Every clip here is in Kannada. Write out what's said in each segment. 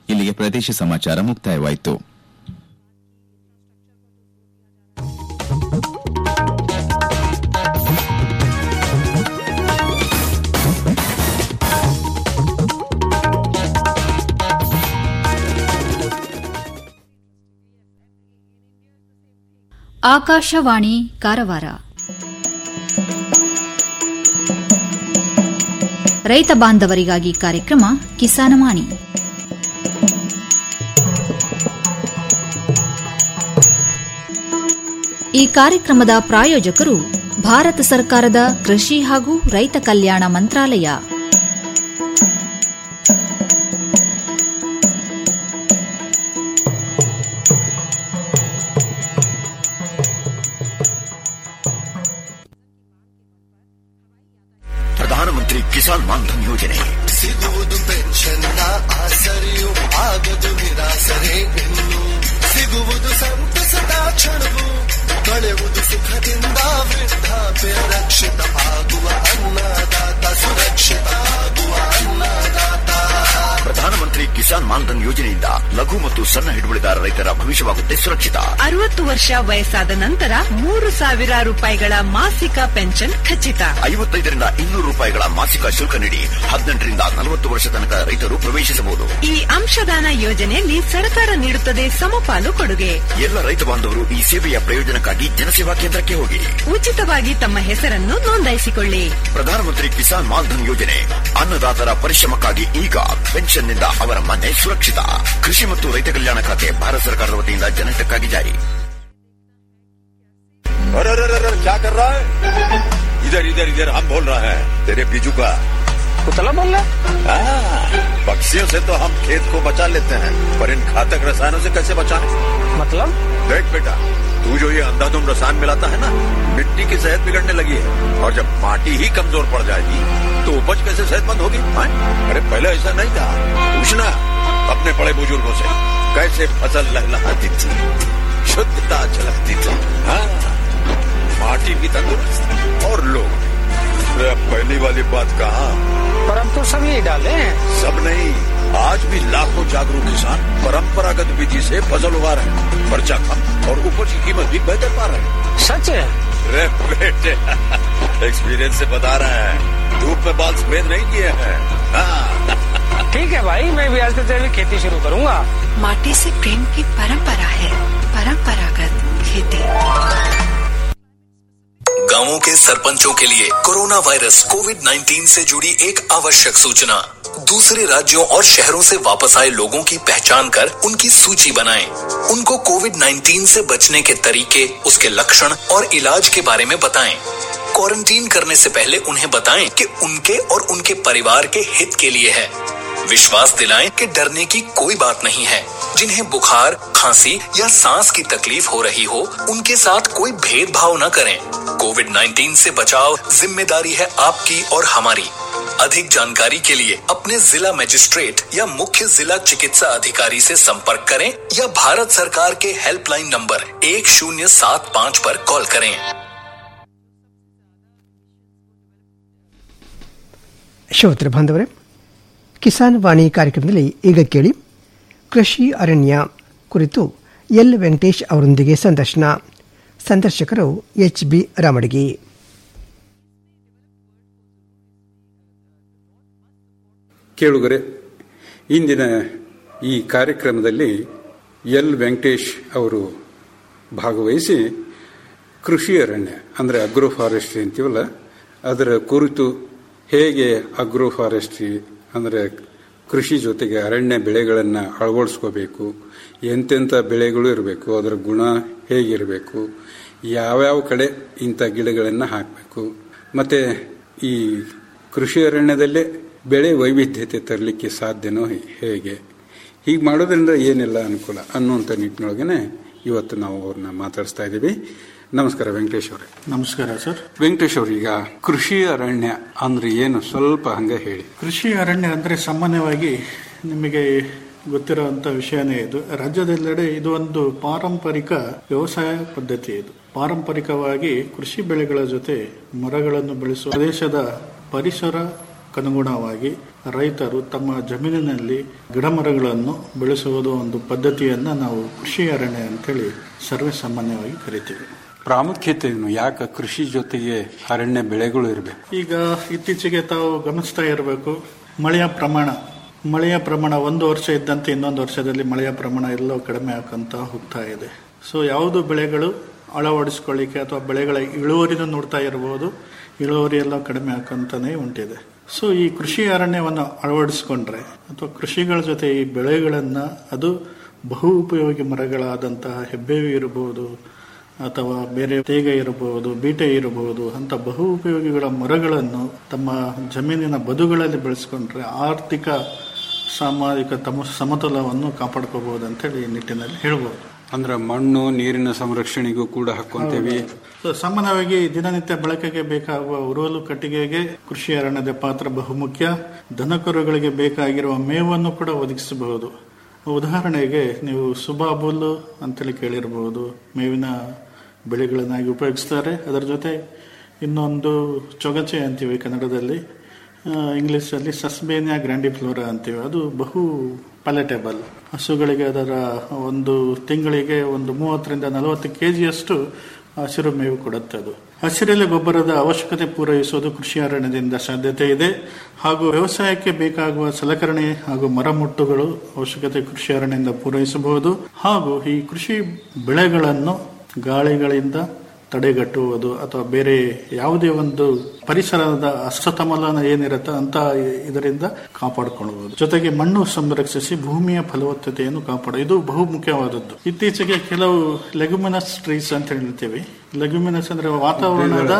ಇಲ್ಲಿಗೆ ಪ್ರದೇಶ ಸಮಾಚಾರ ಮುಕ್ತಾಯವಾಯಿತು ಆಕಾಶವಾಣಿ ಕಾರವಾರ ರೈತ ಬಾಂಧವರಿಗಾಗಿ ಕಾರ್ಯಕ್ರಮ ಕಿಸಾನವಾಣಿ ಈ ಕಾರ್ಯಕ್ರಮದ ಪ್ರಾಯೋಜಕರು ಭಾರತ ಸರ್ಕಾರದ ಕೃಷಿ ಹಾಗೂ ರೈತ ಕಲ್ಯಾಣ ಮಂತ್ರಾಲಯ ಪ್ರಧಾನಮಂತ್ರಿ ಕಿಸಾನ್ ಮಾನ್ಧನ್ ಯೋಜನೆ ಸಿಗುವುದು ಪೆನ್ಷನ್ನ ಆಸರೆಯು ಆಗದು ನಿರಾಸರೆ ಇನ್ನು ಸಿಗುವುದು ಸಂತಸದ ಕ್ಷಣವು ಕಳೆಯುವುದು ಸುಖದಿಂದ ವೃದ್ಧಾಪ್ಯ ರಕ್ಷಿತ ಆಗುವ ಅನ್ನದಾತ ಸುರಕ್ಷಿತ ಆಗುವ ಅನ್ನದಾತ ಪ್ರಧಾನಮಂತ್ರಿ ಕಿಸಾನ್ ಮಾನ್ಧನ್ ಯೋಜನೆಯಿಂದ ಲಘು ಮತ್ತು ಸಣ್ಣ ಹಿಡುವಳಿದಾರ ರೈತರ ಭವಿಷ್ಯವಾಗುತ್ತೆ ಸುರಕ್ಷಿತ ಅರವತ್ತು ವರ್ಷ ವಯಸ್ಸಾದ ನಂತರ ಮೂರು ಸಾವಿರ ರೂಪಾಯಿಗಳ ಮಾಸಿಕ ಪೆನ್ಷನ್ ಖಚಿತ ಐವತ್ತೈದರಿಂದ ಇನ್ನೂರು ರೂಪಾಯಿಗಳ ಮಾಸಿಕ ಶುಲ್ಕ ನೀಡಿ ಹದಿನೆಂಟರಿಂದ ನಲವತ್ತು ವರ್ಷ ತನಕ ರೈತರು ಪ್ರವೇಶಿಸಬಹುದು ಈ ಅಂಶದಾನ ಯೋಜನೆಯಲ್ಲಿ ಸರ್ಕಾರ ನೀಡುತ್ತದೆ ಸಮಪಾಲು ಕೊಡುಗೆ ಎಲ್ಲ ರೈತ ಬಾಂಧವರು ಈ ಸೇವೆಯ ಪ್ರಯೋಜನಕ್ಕಾಗಿ ಜನಸೇವಾ ಕೇಂದ್ರಕ್ಕೆ ಹೋಗಿ ಉಚಿತವಾಗಿ ತಮ್ಮ ಹೆಸರನ್ನು ನೋಂದಾಯಿಸಿಕೊಳ್ಳಿ ಪ್ರಧಾನಮಂತ್ರಿ ಕಿಸಾನ್ ಮಾನ್ಧನ್ ಯೋಜನೆ ಅನ್ನದಾತರ ಪರಿಶ್ರಮಕ್ಕಾಗಿ ಈಗ ಪೆನ್ಷನ್ನಿಂದ ಅವರ ಮನೆ ಸುರಕ್ಷಿತ ಕೃಷಿ ಮತ್ತು ರೈತ ಕಲ್ಯಾಣ ಖಾತೆ ಭಾರತ ಸರ್ಕಾರದ ವತಿಯಿಂದ ಜನಹಿತಕ್ಕಾಗಿ ಜಾರಿ अरे अरे अरे क्या कर रहा है इधर इधर इधर हम बोल रहे हैं तेरे बीजू का कुतला बोल रहा हाँ, पक्षियों से तो हम खेत को बचा लेते हैं पर इन घातक रसायनों से कैसे बचाएं? मतलब देख बेटा तू जो ये अंधाधुंध रसायन मिलाता है ना मिट्टी की सेहत बिगड़ने लगी है और जब माटी ही कमजोर पड़ जाएगी तो उपज कैसे सेहतमंद होगी हाँ? अरे पहले ऐसा नहीं था पूछना अपने बड़े बुजुर्गों से कैसे फसल लहलहाती थी शुद्धता झलकती थी हाँ माटी भी तंदुरुस्त और लोग अरे अब पहली वाली बात कहा पर अब तो सब यही डाले हैं सब नहीं आज भी लाखों जागरूक किसान परंपरागत विधि से फसल उगा रहे हैं खर्चा कम और उपज की कीमत भी बेहतर पा रहे हैं सच है अरे बेटे एक्सपीरियंस से बता रहे हैं धूप में बाल सफेद नहीं किए हैं हाँ, ठीक है भाई मैं भी आज से तेरी खेती शुरू करूंगा माटी से प्रेम की परंपरा है परंपरागत खेती गांवों के सरपंचों के लिए कोरोना वायरस कोविड 19 से जुड़ी एक आवश्यक सूचना दूसरे राज्यों और शहरों से वापस आए लोगों की पहचान कर उनकी सूची बनाएं। उनको कोविड 19 से बचने के तरीके उसके लक्षण और इलाज के बारे में बताएं। क्वारंटीन करने से पहले उन्हें बताएं कि उनके और उनके परिवार के हित के लिए है विश्वास दिलाएं कि डरने की कोई बात नहीं है जिन्हें बुखार खांसी या सांस की तकलीफ हो रही हो उनके साथ कोई भेदभाव न करें कोविड 19 से बचाव जिम्मेदारी है आपकी और हमारी अधिक जानकारी के लिए अपने जिला मजिस्ट्रेट या मुख्य जिला चिकित्सा अधिकारी से संपर्क करें या भारत सरकार के हेल्पलाइन नंबर एक शून्य सात पाँच पर कॉल करें ಶ್ರೋತೃ ಬಾಂಧವರೇ ಕಿಸಾನ್ ವಾಣಿ ಕಾರ್ಯಕ್ರಮದಲ್ಲಿ ಈಗ ಕೇಳಿ ಕೃಷಿ ಅರಣ್ಯ ಕುರಿತು ಎಲ್ ವೆಂಕಟೇಶ್ ಅವರೊಂದಿಗೆ ಸಂದರ್ಶನ ಸಂದರ್ಶಕರು ಎಚ್ ಬಿ ರಾಮಡಗಿ ಕೇಳುಗರೆ ಇಂದಿನ ಈ ಕಾರ್ಯಕ್ರಮದಲ್ಲಿ ಎಲ್ ವೆಂಕಟೇಶ್ ಅವರು ಭಾಗವಹಿಸಿ ಕೃಷಿ ಅರಣ್ಯ ಅಂದರೆ ಅಗ್ರೋ ಫಾರೆಸ್ಟ್ರಿ ಅಂತೀವಲ್ಲ ಅದರ ಕುರಿತು ಹೇಗೆ ಅಗ್ರೋ ಫಾರೆಸ್ಟ್ರಿ ಅಂದರೆ ಕೃಷಿ ಜೊತೆಗೆ ಅರಣ್ಯ ಬೆಳೆಗಳನ್ನು ಅಳವಡಿಸ್ಕೋಬೇಕು ಎಂತೆಂಥ ಬೆಳೆಗಳು ಇರಬೇಕು ಅದರ ಗುಣ ಹೇಗಿರಬೇಕು ಯಾವ್ಯಾವ ಕಡೆ ಇಂಥ ಗಿಡಗಳನ್ನು ಹಾಕಬೇಕು ಮತ್ತು ಈ ಕೃಷಿ ಅರಣ್ಯದಲ್ಲೇ ಬೆಳೆ ವೈವಿಧ್ಯತೆ ತರಲಿಕ್ಕೆ ಸಾಧ್ಯನೋ ಹೇಗೆ ಹೀಗೆ ಮಾಡೋದ್ರಿಂದ ಏನೆಲ್ಲ ಅನುಕೂಲ ಅನ್ನುವಂಥ ನಿಟ್ಟಿನೊಳಗನೆ ಇವತ್ತು ನಾವು ಅವ್ರನ್ನ ಮಾತಾಡಿಸ್ತಾ ಇದ್ದೀವಿ ನಮಸ್ಕಾರ ವೆಂಕಟೇಶ್ ಅವರೇ ನಮಸ್ಕಾರ ಸರ್ ವೆಂಕಟೇಶ್ ಅವ್ರ ಈಗ ಕೃಷಿ ಅರಣ್ಯ ಅಂದ್ರೆ ಏನು ಸ್ವಲ್ಪ ಹಂಗೆ ಹೇಳಿ ಕೃಷಿ ಅರಣ್ಯ ಅಂದರೆ ಸಾಮಾನ್ಯವಾಗಿ ನಿಮಗೆ ಗೊತ್ತಿರುವಂತ ವಿಷಯನೇ ಇದು ರಾಜ್ಯದೆಲ್ಲೆಡೆ ಇದು ಒಂದು ಪಾರಂಪರಿಕ ವ್ಯವಸಾಯ ಪದ್ಧತಿ ಇದು ಪಾರಂಪರಿಕವಾಗಿ ಕೃಷಿ ಬೆಳೆಗಳ ಜೊತೆ ಮರಗಳನ್ನು ಬೆಳೆಸುವ ಪ್ರದೇಶದ ಪರಿಸರ ಅನುಗುಣವಾಗಿ ರೈತರು ತಮ್ಮ ಜಮೀನಿನಲ್ಲಿ ಗಿಡಮರಗಳನ್ನು ಬೆಳೆಸುವುದು ಒಂದು ಪದ್ಧತಿಯನ್ನ ನಾವು ಕೃಷಿ ಅರಣ್ಯ ಅಂತೇಳಿ ಸರ್ವೇ ಸಾಮಾನ್ಯವಾಗಿ ಕರಿತೀವಿ ಪ್ರಾಮುಖ್ಯತೆ ಏನು ಯಾಕೆ ಕೃಷಿ ಜೊತೆಗೆ ಅರಣ್ಯ ಬೆಳೆಗಳು ಇರಬೇಕು ಈಗ ಇತ್ತೀಚೆಗೆ ತಾವು ಗಮನಿಸ್ತಾ ಇರಬೇಕು ಮಳೆಯ ಪ್ರಮಾಣ ಮಳೆಯ ಪ್ರಮಾಣ ಒಂದು ವರ್ಷ ಇದ್ದಂತೆ ಇನ್ನೊಂದು ವರ್ಷದಲ್ಲಿ ಮಳೆಯ ಪ್ರಮಾಣ ಎಲ್ಲೋ ಕಡಿಮೆ ಆಕಂತ ಹೋಗ್ತಾ ಇದೆ ಸೊ ಯಾವುದು ಬೆಳೆಗಳು ಅಳವಡಿಸ್ಕೊಳ್ಳಿಕ್ಕೆ ಅಥವಾ ಬೆಳೆಗಳ ಇಳುವರಿನ ನೋಡ್ತಾ ಇರಬಹುದು ಇಳುವರಿ ಎಲ್ಲ ಕಡಿಮೆ ಆಕಂತಾನೆ ಉಂಟಿದೆ ಸೊ ಈ ಕೃಷಿ ಅರಣ್ಯವನ್ನು ಅಳವಡಿಸ್ಕೊಂಡ್ರೆ ಅಥವಾ ಕೃಷಿಗಳ ಜೊತೆ ಈ ಬೆಳೆಗಳನ್ನ ಅದು ಬಹು ಉಪಯೋಗಿ ಮರಗಳಾದಂತಹ ಹೆಬ್ಬೇವು ಇರಬಹುದು ಅಥವಾ ಬೇರೆ ತೇಗ ಇರಬಹುದು ಬೀಟೆ ಇರಬಹುದು ಅಂತ ಬಹು ಉಪಯೋಗಿಗಳ ಮರಗಳನ್ನು ತಮ್ಮ ಜಮೀನಿನ ಬದುಗಳಲ್ಲಿ ಬೆಳೆಸ್ಕೊಂಡ್ರೆ ಆರ್ಥಿಕ ಸಾಮಾಜಿಕ ತಮ್ಮ ಸಮತೋಲವನ್ನು ಕಾಪಾಡ್ಕೋಬಹುದು ಅಂತೇಳಿ ಈ ನಿಟ್ಟಿನಲ್ಲಿ ಹೇಳ್ಬೋದು ಅಂದ್ರೆ ಮಣ್ಣು ನೀರಿನ ಸಂರಕ್ಷಣೆಗೂ ಕೂಡ ಹಾಕೊಂತೇವೆ ಸೊ ಸಾಮಾನ್ಯವಾಗಿ ದಿನನಿತ್ಯ ಬಳಕೆಗೆ ಬೇಕಾಗುವ ಉರುವಲು ಕಟ್ಟಿಗೆಗೆ ಕೃಷಿ ಅರಣ್ಯದ ಪಾತ್ರ ಬಹುಮುಖ್ಯ ದನಕರುಗಳಿಗೆ ಬೇಕಾಗಿರುವ ಮೇವನ್ನು ಕೂಡ ಒದಗಿಸಬಹುದು ಉದಾಹರಣೆಗೆ ನೀವು ಸುಬಾಬುಲ್ ಅಂತೇಳಿ ಕೇಳಿರಬಹುದು ಮೇವಿನ ಬೆಳೆಗಳನ್ನಾಗಿ ಉಪಯೋಗಿಸ್ತಾರೆ ಅದರ ಜೊತೆ ಇನ್ನೊಂದು ಚೊಗಚೆ ಅಂತೀವಿ ಕನ್ನಡದಲ್ಲಿ ಇಂಗ್ಲಿಷಲ್ಲಿ ಸಸ್ಬೇನಿಯಾ ಗ್ರ್ಯಾಂಡಿಫ್ಲೋರಾ ಅಂತೀವಿ ಅದು ಬಹು ಪಲೆಟೇಬಲ್ ಹಸುಗಳಿಗೆ ಅದರ ಒಂದು ತಿಂಗಳಿಗೆ ಒಂದು ಮೂವತ್ತರಿಂದ ನಲವತ್ತು ಕೆ ಜಿಯಷ್ಟು ಹಸಿರು ಮೇವು ಕೊಡುತ್ತೆ ಅದು ಹಸಿರೆಲೆ ಗೊಬ್ಬರದ ಅವಶ್ಯಕತೆ ಪೂರೈಸುವುದು ಕೃಷಿ ಅರಣ್ಯದಿಂದ ಸಾಧ್ಯತೆ ಇದೆ ಹಾಗೂ ವ್ಯವಸಾಯಕ್ಕೆ ಬೇಕಾಗುವ ಸಲಕರಣೆ ಹಾಗೂ ಮರಮುಟ್ಟುಗಳು ಅವಶ್ಯಕತೆ ಕೃಷಿ ಅರಣ್ಯದಿಂದ ಪೂರೈಸಬಹುದು ಹಾಗೂ ಈ ಕೃಷಿ ಬೆಳೆಗಳನ್ನು ಗಾಳಿಗಳಿಂದ ತಡೆಗಟ್ಟುವುದು ಅಥವಾ ಬೇರೆ ಯಾವುದೇ ಒಂದು ಪರಿಸರದ ಅಸಮತೋಲನ ಏನಿರುತ್ತೆ ಅಂತ ಇದರಿಂದ ಕಾಪಾಡಿಕೊಳ್ಳಬಹುದು ಜೊತೆಗೆ ಮಣ್ಣು ಸಂರಕ್ಷಿಸಿ ಭೂಮಿಯ ಫಲವತ್ತತೆಯನ್ನು ಕಾಪಾಡ ಇದು ಬಹು ಮುಖ್ಯವಾದದ್ದು ಇತ್ತೀಚೆಗೆ ಕೆಲವು ಲೆಗುಮಿನಸ್ ಟ್ರೀಸ್ ಅಂತ ಹೇಳ್ತೀವಿ ಲೆಗುಮಿನಸ್ ಅಂದ್ರೆ ವಾತಾವರಣದ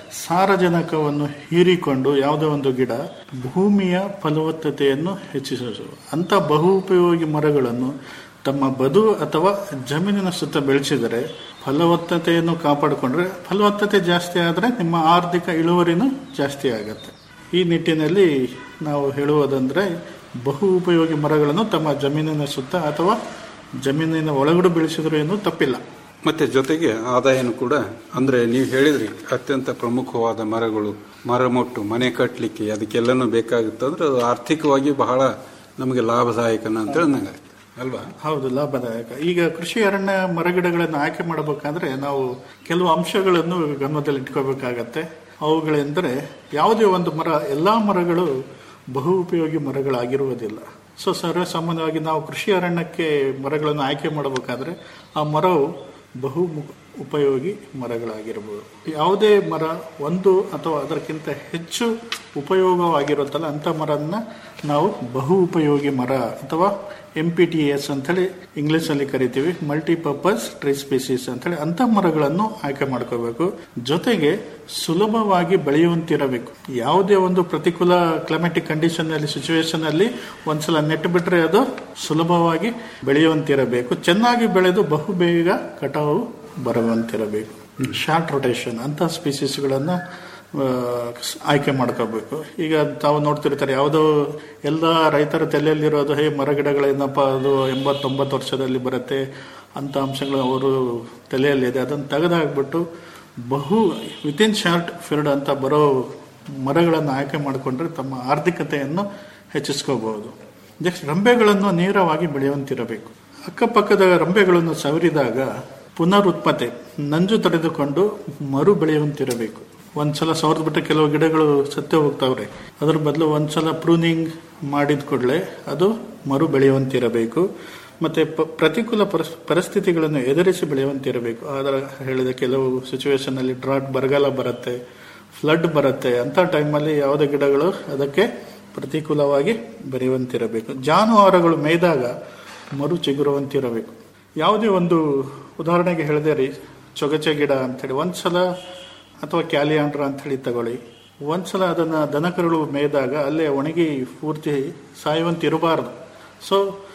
ಸಾರಜನಕವನ್ನು ಹೀರಿಕೊಂಡು ಯಾವುದೇ ಒಂದು ಗಿಡ ಭೂಮಿಯ ಫಲವತ್ತತೆಯನ್ನು ಹೆಚ್ಚಿಸುವುದು ಅಂತ ಬಹು ಉಪಯೋಗಿ ಮರಗಳನ್ನು ತಮ್ಮ ಬದು ಅಥವಾ ಜಮೀನಿನ ಸುತ್ತ ಬೆಳೆಸಿದರೆ ಫಲವತ್ತತೆಯನ್ನು ಕಾಪಾಡಿಕೊಂಡ್ರೆ ಫಲವತ್ತತೆ ಜಾಸ್ತಿ ಆದರೆ ನಿಮ್ಮ ಆರ್ಥಿಕ ಇಳುವರಿನೂ ಜಾಸ್ತಿ ಆಗುತ್ತೆ ಈ ನಿಟ್ಟಿನಲ್ಲಿ ನಾವು ಹೇಳುವುದಂದ್ರೆ ಬಹು ಉಪಯೋಗಿ ಮರಗಳನ್ನು ತಮ್ಮ ಜಮೀನಿನ ಸುತ್ತ ಅಥವಾ ಜಮೀನಿನ ಒಳಗಡೆ ಬೆಳೆಸಿದ್ರು ಏನು ತಪ್ಪಿಲ್ಲ ಮತ್ತೆ ಜೊತೆಗೆ ಆದಾಯನು ಕೂಡ ಅಂದ್ರೆ ನೀವು ಹೇಳಿದ್ರಿ ಅತ್ಯಂತ ಪ್ರಮುಖವಾದ ಮರಗಳು ಮರ ಮೊಟ್ಟು ಮನೆ ಕಟ್ಟಲಿಕ್ಕೆ ಅದಕ್ಕೆಲ್ಲನೂ ಬೇಕಾಗುತ್ತೆ ಅಂದ್ರೆ ಅದು ಆರ್ಥಿಕವಾಗಿ ಬಹಳ ನಮಗೆ ಲಾಭದಾಯಕನ ಅಂತ ನಂಗೆ ಅಲ್ವಾ ಹೌದು ಲಾಭದಾಯಕ ಈಗ ಕೃಷಿ ಅರಣ್ಯ ಮರಗಿಡಗಳನ್ನು ಆಯ್ಕೆ ಮಾಡಬೇಕಾದ್ರೆ ನಾವು ಕೆಲವು ಅಂಶಗಳನ್ನು ಗಮನದಲ್ಲಿ ಇಟ್ಕೋಬೇಕಾಗತ್ತೆ ಅವುಗಳೆಂದರೆ ಯಾವುದೇ ಒಂದು ಮರ ಎಲ್ಲಾ ಮರಗಳು ಬಹು ಉಪಯೋಗಿ ಮರಗಳಾಗಿರುವುದಿಲ್ಲ ಸೊ ಸರ್ವೇ ಸಾಮಾನ್ಯವಾಗಿ ನಾವು ಕೃಷಿ ಅರಣ್ಯಕ್ಕೆ ಮರಗಳನ್ನು ಆಯ್ಕೆ ಮಾಡಬೇಕಾದ್ರೆ ಆ ಮರವು ಬಹು ಮು- ಉಪಯೋಗಿ ಮರಗಳಾಗಿರಬಹುದು ಯಾವುದೇ ಮರ ಒಂದು ಅಥವಾ ಅದಕ್ಕಿಂತ ಹೆಚ್ಚು ಉಪಯೋಗವಾಗಿರುತ್ತಲ್ಲ ಅಂತ ಮರನ್ನ ನಾವು ಬಹು ಉಪಯೋಗಿ ಮರ ಅಥವಾ ಎಂ ಪಿ ಟಿ ಎಸ್ ಅಂತೇಳಿ ಇಂಗ್ಲಿಷಲ್ಲಿ ಕರಿತೀವಿ ಮಲ್ಟಿಪರ್ಪಸ್ ಟ್ರೀ ಸ್ಪೀಸೀಸ್ ಅಂತೇಳಿ ಅಂತ ಮರಗಳನ್ನು ಆಯ್ಕೆ ಮಾಡ್ಕೋಬೇಕು ಜೊತೆಗೆ ಸುಲಭವಾಗಿ ಬೆಳೆಯುವಂತಿರಬೇಕು ಯಾವುದೇ ಒಂದು ಪ್ರತಿಕೂಲ ಕ್ಲೈಮೆಟಿಕ್ ಕಂಡೀಷನ್ ಅಲ್ಲಿ ಸಿಚುವೇಶನ್ ಅಲ್ಲಿ ಒಂದ್ಸಲ ನೆಟ್ಟು ಬಿಟ್ರೆ ಅದು ಸುಲಭವಾಗಿ ಬೆಳೆಯುವಂತಿರಬೇಕು ಚೆನ್ನಾಗಿ ಬೆಳೆದು ಬಹು ಬೇಗ ಕಟಾವು ಬರುವಂತಿರಬೇಕು ಶಾರ್ಟ್ ರೊಟೇಷನ್ ಅಂತ ಸ್ಪೀಸೀಸ್ಗಳನ್ನ ಆ, ಆಯ್ಕೆ ಮಾಡ್ಕೋಬೇಕು ಈಗ ತಾವು ನೋಡ್ತಿರ್ತಾರೆ ಯಾವುದೋ ಎಲ್ಲ ರೈತರ ತಲೆಯಲ್ಲಿರೋದು ಹೇ ಮರಗಿಡಗಳೇನಪ್ಪ ಅದು ಎಂಬತ್ತೊಂಬತ್ತು ವರ್ಷದಲ್ಲಿ ಬರುತ್ತೆ ಅಂತ ಅಂಶಗಳು ಅವರು ತಲೆಯಲ್ಲಿದೆ ಅದನ್ನು ತೆಗೆದಾಕ್ಬಿಟ್ಟು ಬಹು ವಿತಿನ್ ಶಾರ್ಟ್ ಪೀರಿಯಡ್ ಅಂತ ಬರೋ ಮರಗಳನ್ನು ಆಯ್ಕೆ ಮಾಡಿಕೊಂಡ್ರೆ ತಮ್ಮ ಆರ್ಥಿಕತೆಯನ್ನು ಹೆಚ್ಚಿಸ್ಕೋಬಹುದು ನೆಕ್ಸ್ಟ್ ರಂಬೆಗಳನ್ನು ನೇರವಾಗಿ ಬೆಳೆಯುವಂತಿರಬೇಕು ಅಕ್ಕಪಕ್ಕದ ರಂಬೆಗಳನ್ನು ಸವರಿದಾಗ ಪುನರುತ್ಪತ್ತೆ ನಂಜು ತಡೆದುಕೊಂಡು ಮರು ಬೆಳೆಯುವಂತಿರಬೇಕು ಒಂದ್ಸಲ ಸವರ್ದು ಬಿಟ್ಟರೆ ಕೆಲವು ಗಿಡಗಳು ಸತ್ತೇ ಹೋಗ್ತಾವ್ರೆ ಅದ್ರ ಬದಲು ಒಂದ್ಸಲ ಪ್ರೂನಿಂಗ್ ಮಾಡಿದ ಕೂಡಲೇ ಅದು ಮರು ಬೆಳೆಯುವಂತಿರಬೇಕು ಮತ್ತೆ ಪ- ಪ್ರತಿಕೂಲ ಪರಿಸ್- ಪರಿಸ್ಥಿತಿಗಳನ್ನು ಎದುರಿಸಿ ಬೆಳೆಯುವಂತಿರಬೇಕು ಅದರ ಹೇಳಿದ ಕೆಲವು ಸಿಚುವೇಶನ್ ಅಲ್ಲಿ ಡ್ರಾಟ್ ಬರಗಾಲ ಬರುತ್ತೆ ಫ್ಲಡ್ ಬರುತ್ತೆ ಅಂತ ಟೈಮಲ್ಲಿ ಯಾವುದೇ ಗಿಡಗಳು ಅದಕ್ಕೆ ಪ್ರತಿಕೂಲವಾಗಿ ಬೆರೆಯುವಂತಿರಬೇಕು ಜಾನುವಾರುಗಳು ಮೇಯ್ದಾಗ ಮರು ಚಿಗುರುವಂತಿರಬೇಕು ಯಾವುದೇ ಒಂದು ಉದಾಹರಣೆಗೆ ಹೇಳಿದೆ ರೀ ಚೊಗಚೆ ಗಿಡ ಅಂತೇಳಿ ಒಂದ್ಸಲ ಅಥವಾ ಕ್ಯಾಲಿಯಾಂಡ್ರ ಅಂತೇಳಿ ತಗೊಳ್ಳಿ ಒಂದ್ಸಲ ಅದನ್ನ ದನಕರುಗಳು ಮೇಯ್ದಾಗ ಅಲ್ಲೇ ಒಣಗಿ ಪೂರ್ತಿ ಸಾಯುವಂತಿರಬಾರದು ಸೊ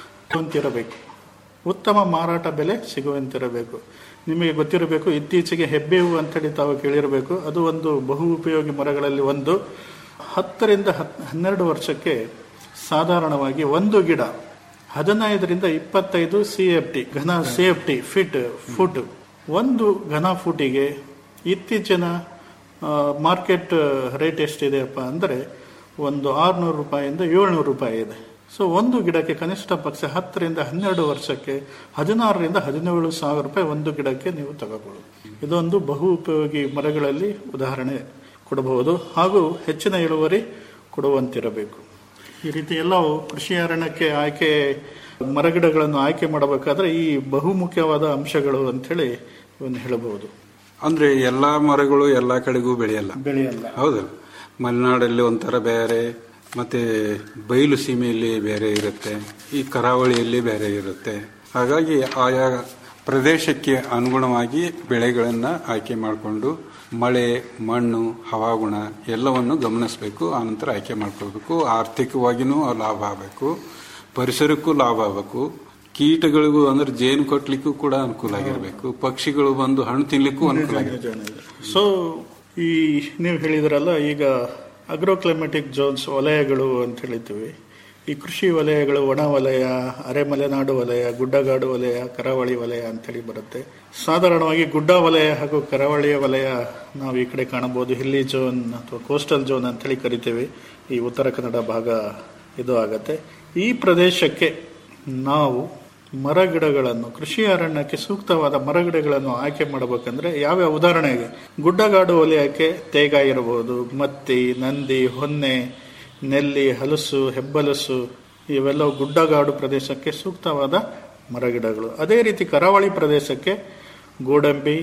ಇರಬೇಕು ಉತ್ತಮ ಮಾರಾಟ ಬೆಲೆ ಸಿಗುವಂತಿರಬೇಕು ನಿಮಗೆ ಗೊತ್ತಿರಬೇಕು ಇತ್ತೀಚೆಗೆ ಹೆಬ್ಬೇವು ಅಂತೇಳಿ ತಾವು ಕೇಳಿರಬೇಕು ಅದು ಒಂದು ಬಹು ಉಪಯೋಗಿ ಮರಗಳಲ್ಲಿ ಒಂದು ಹತ್ತರಿಂದ ಹತ್ ಹನ್ನೆರಡು ವರ್ಷಕ್ಕೆ ಸಾಧಾರಣವಾಗಿ ಒಂದು ಗಿಡ ಹದಿನೈದರಿಂದ ಇಪ್ಪತ್ತೈದು ಸಿ ಎಫ್ ಟಿ ಘನ C F T feet foot ಒಂದು ಘನ ಫುಟಿಗೆ ಇತ್ತೀಚಿನ ಮಾರ್ಕೆಟ್ ರೇಟ್ ಎಷ್ಟಿದೆಯಪ್ಪ ಅಂದರೆ ಒಂದು ಆರುನೂರು ರೂಪಾಯಿಯಿಂದ ಏಳ್ನೂರು ರೂಪಾಯಿ ಇದೆ ಸೊ ಒಂದು ಗಿಡಕ್ಕೆ ಕನಿಷ್ಠ ಪಕ್ಷ ಹತ್ತರಿಂದ ಹನ್ನೆರಡು ವರ್ಷಕ್ಕೆ ಹದಿನಾರರಿಂದ ಹದಿನೇಳು ಸಾವಿರ ರೂಪಾಯಿ ಒಂದು ಗಿಡಕ್ಕೆ ನೀವು ತಗೋಬಹುದು ಇದೊಂದು ಬಹು ಉಪಯೋಗಿ ಮರಗಳಲ್ಲಿ ಉದಾಹರಣೆ ಕೊಡಬಹುದು ಹಾಗೂ ಹೆಚ್ಚಿನ ಇಳುವರಿ ಕೊಡುವಂತಿರಬೇಕು ಈ ರೀತಿ ಎಲ್ಲವೂ ಕೃಷಿ ಅರಣ್ಯಕ್ಕೆ ಆಯ್ಕೆ ಮರಗಿಡಗಳನ್ನು ಆಯ್ಕೆ ಮಾಡಬೇಕಾದ್ರೆ ಈ ಬಹುಮುಖ್ಯವಾದ ಅಂಶಗಳು ಅಂತೇಳಿ ಇವನ್ನ ಹೇಳಬಹುದು ಅಂದ್ರೆ ಎಲ್ಲಾ ಮರಗಳು ಎಲ್ಲಾ ಕಡೆಗೂ ಬೆಳೆಯಲ್ಲ ಬೆಳೆಯಲ್ಲ ಹೌದಲ್ಲ ಮಲೆನಾಡಲ್ಲಿ ಒಂಥರ ಬೇರೆ ಮತ್ತೆ ಬಯಲು ಸೀಮೆಯಲ್ಲಿ ಬೇರೆ ಇರುತ್ತೆ ಈ ಕರಾವಳಿಯಲ್ಲಿ ಬೇರೆ ಇರುತ್ತೆ ಹಾಗಾಗಿ ಆಯಾ ಪ್ರದೇಶಕ್ಕೆ ಅನುಗುಣವಾಗಿ ಬೆಳೆಗಳನ್ನು ಆಯ್ಕೆ ಮಾಡಿಕೊಂಡು ಮಳೆ ಮಣ್ಣು ಹವಾಗುಣ ಎಲ್ಲವನ್ನು ಗಮನಿಸಬೇಕು ಆನಂತರ ಆಯ್ಕೆ ಮಾಡ್ಕೋಬೇಕು ಆರ್ಥಿಕವಾಗಿಯೂ ಲಾಭ ಆಗಬೇಕು ಪರಿಸರಕ್ಕೂ ಲಾಭ ಆಗಬೇಕು ಕೀಟಗಳಿಗೂ ಅಂದ್ರೆ ಜೇನು ಕೊಟ್ಲಿಕ್ಕೂ ಕೂಡ ಅನುಕೂಲ ಆಗಿರಬೇಕು ಪಕ್ಷಿಗಳು ಬಂದು ಹಣ್ಣು ತಿನ್ಲಿಕ್ಕೂ ಅನುಕೂಲ ಆಗಿರಬೇಕು ಸೊ ಈ ನೀವು ಹೇಳಿದ್ರಲ್ಲ ಈಗ ಅಗ್ರೋಕ್ಲೈಮೆಟಿಕ್ ಜೋನ್ಸ್ ವಲಯಗಳು ಅಂತ ಹೇಳಿದ್ದೀವಿ ಈ ಕೃಷಿ ವಲಯಗಳು ಒಣ ವಲಯ ಅರೆಮಲೆನಾಡು ವಲಯ ಗುಡ್ಡಗಾಡು ವಲಯ ಕರಾವಳಿ ವಲಯ ಅಂತೇಳಿ ಬರುತ್ತೆ ಸಾಧಾರಣವಾಗಿ ಗುಡ್ಡ ವಲಯ ಹಾಗೂ ಕರಾವಳಿಯ ವಲಯ ನಾವು ಈ ಕಡೆ ಕಾಣಬಹುದು ಹಿಲ್ಲಿ ಜೋನ್ ಅಥವಾ ಕೋಸ್ಟಲ್ ಜೋನ್ ಅಂತೇಳಿ ಕರಿತೇವೆ ಈ ಉತ್ತರ ಕನ್ನಡ ಭಾಗ ಇದು ಆಗತ್ತೆ ಈ ಪ್ರದೇಶಕ್ಕೆ ನಾವು ಮರಗಿಡಗಳನ್ನು ಕೃಷಿ ಅರಣ್ಯಕ್ಕೆ ಸೂಕ್ತವಾದ ಮರಗಿಡಗಳನ್ನು ಆಯ್ಕೆ ಮಾಡಬೇಕಂದ್ರೆ ಯಾವ್ಯಾವ ಉದಾಹರಣೆಗೆ ಗುಡ್ಡಗಾಡು ವಲಯಕ್ಕೆ ತೇಗ ಇರಬಹುದು ಮತ್ತಿ ನಂದಿ ಹೊನ್ನೆ ನೆಲ್ಲಿ ಹಲಸು ಹೆಬ್ಬಲಸು ಇವೆಲ್ಲವೂ ಗುಡ್ಡಗಾಡು ಪ್ರದೇಶಕ್ಕೆ ಸೂಕ್ತವಾದ ಮರಗಿಡಗಳು ಅದೇ ರೀತಿ ಕರಾವಳಿ ಪ್ರದೇಶಕ್ಕೆ ಗೋಡಂಬಿ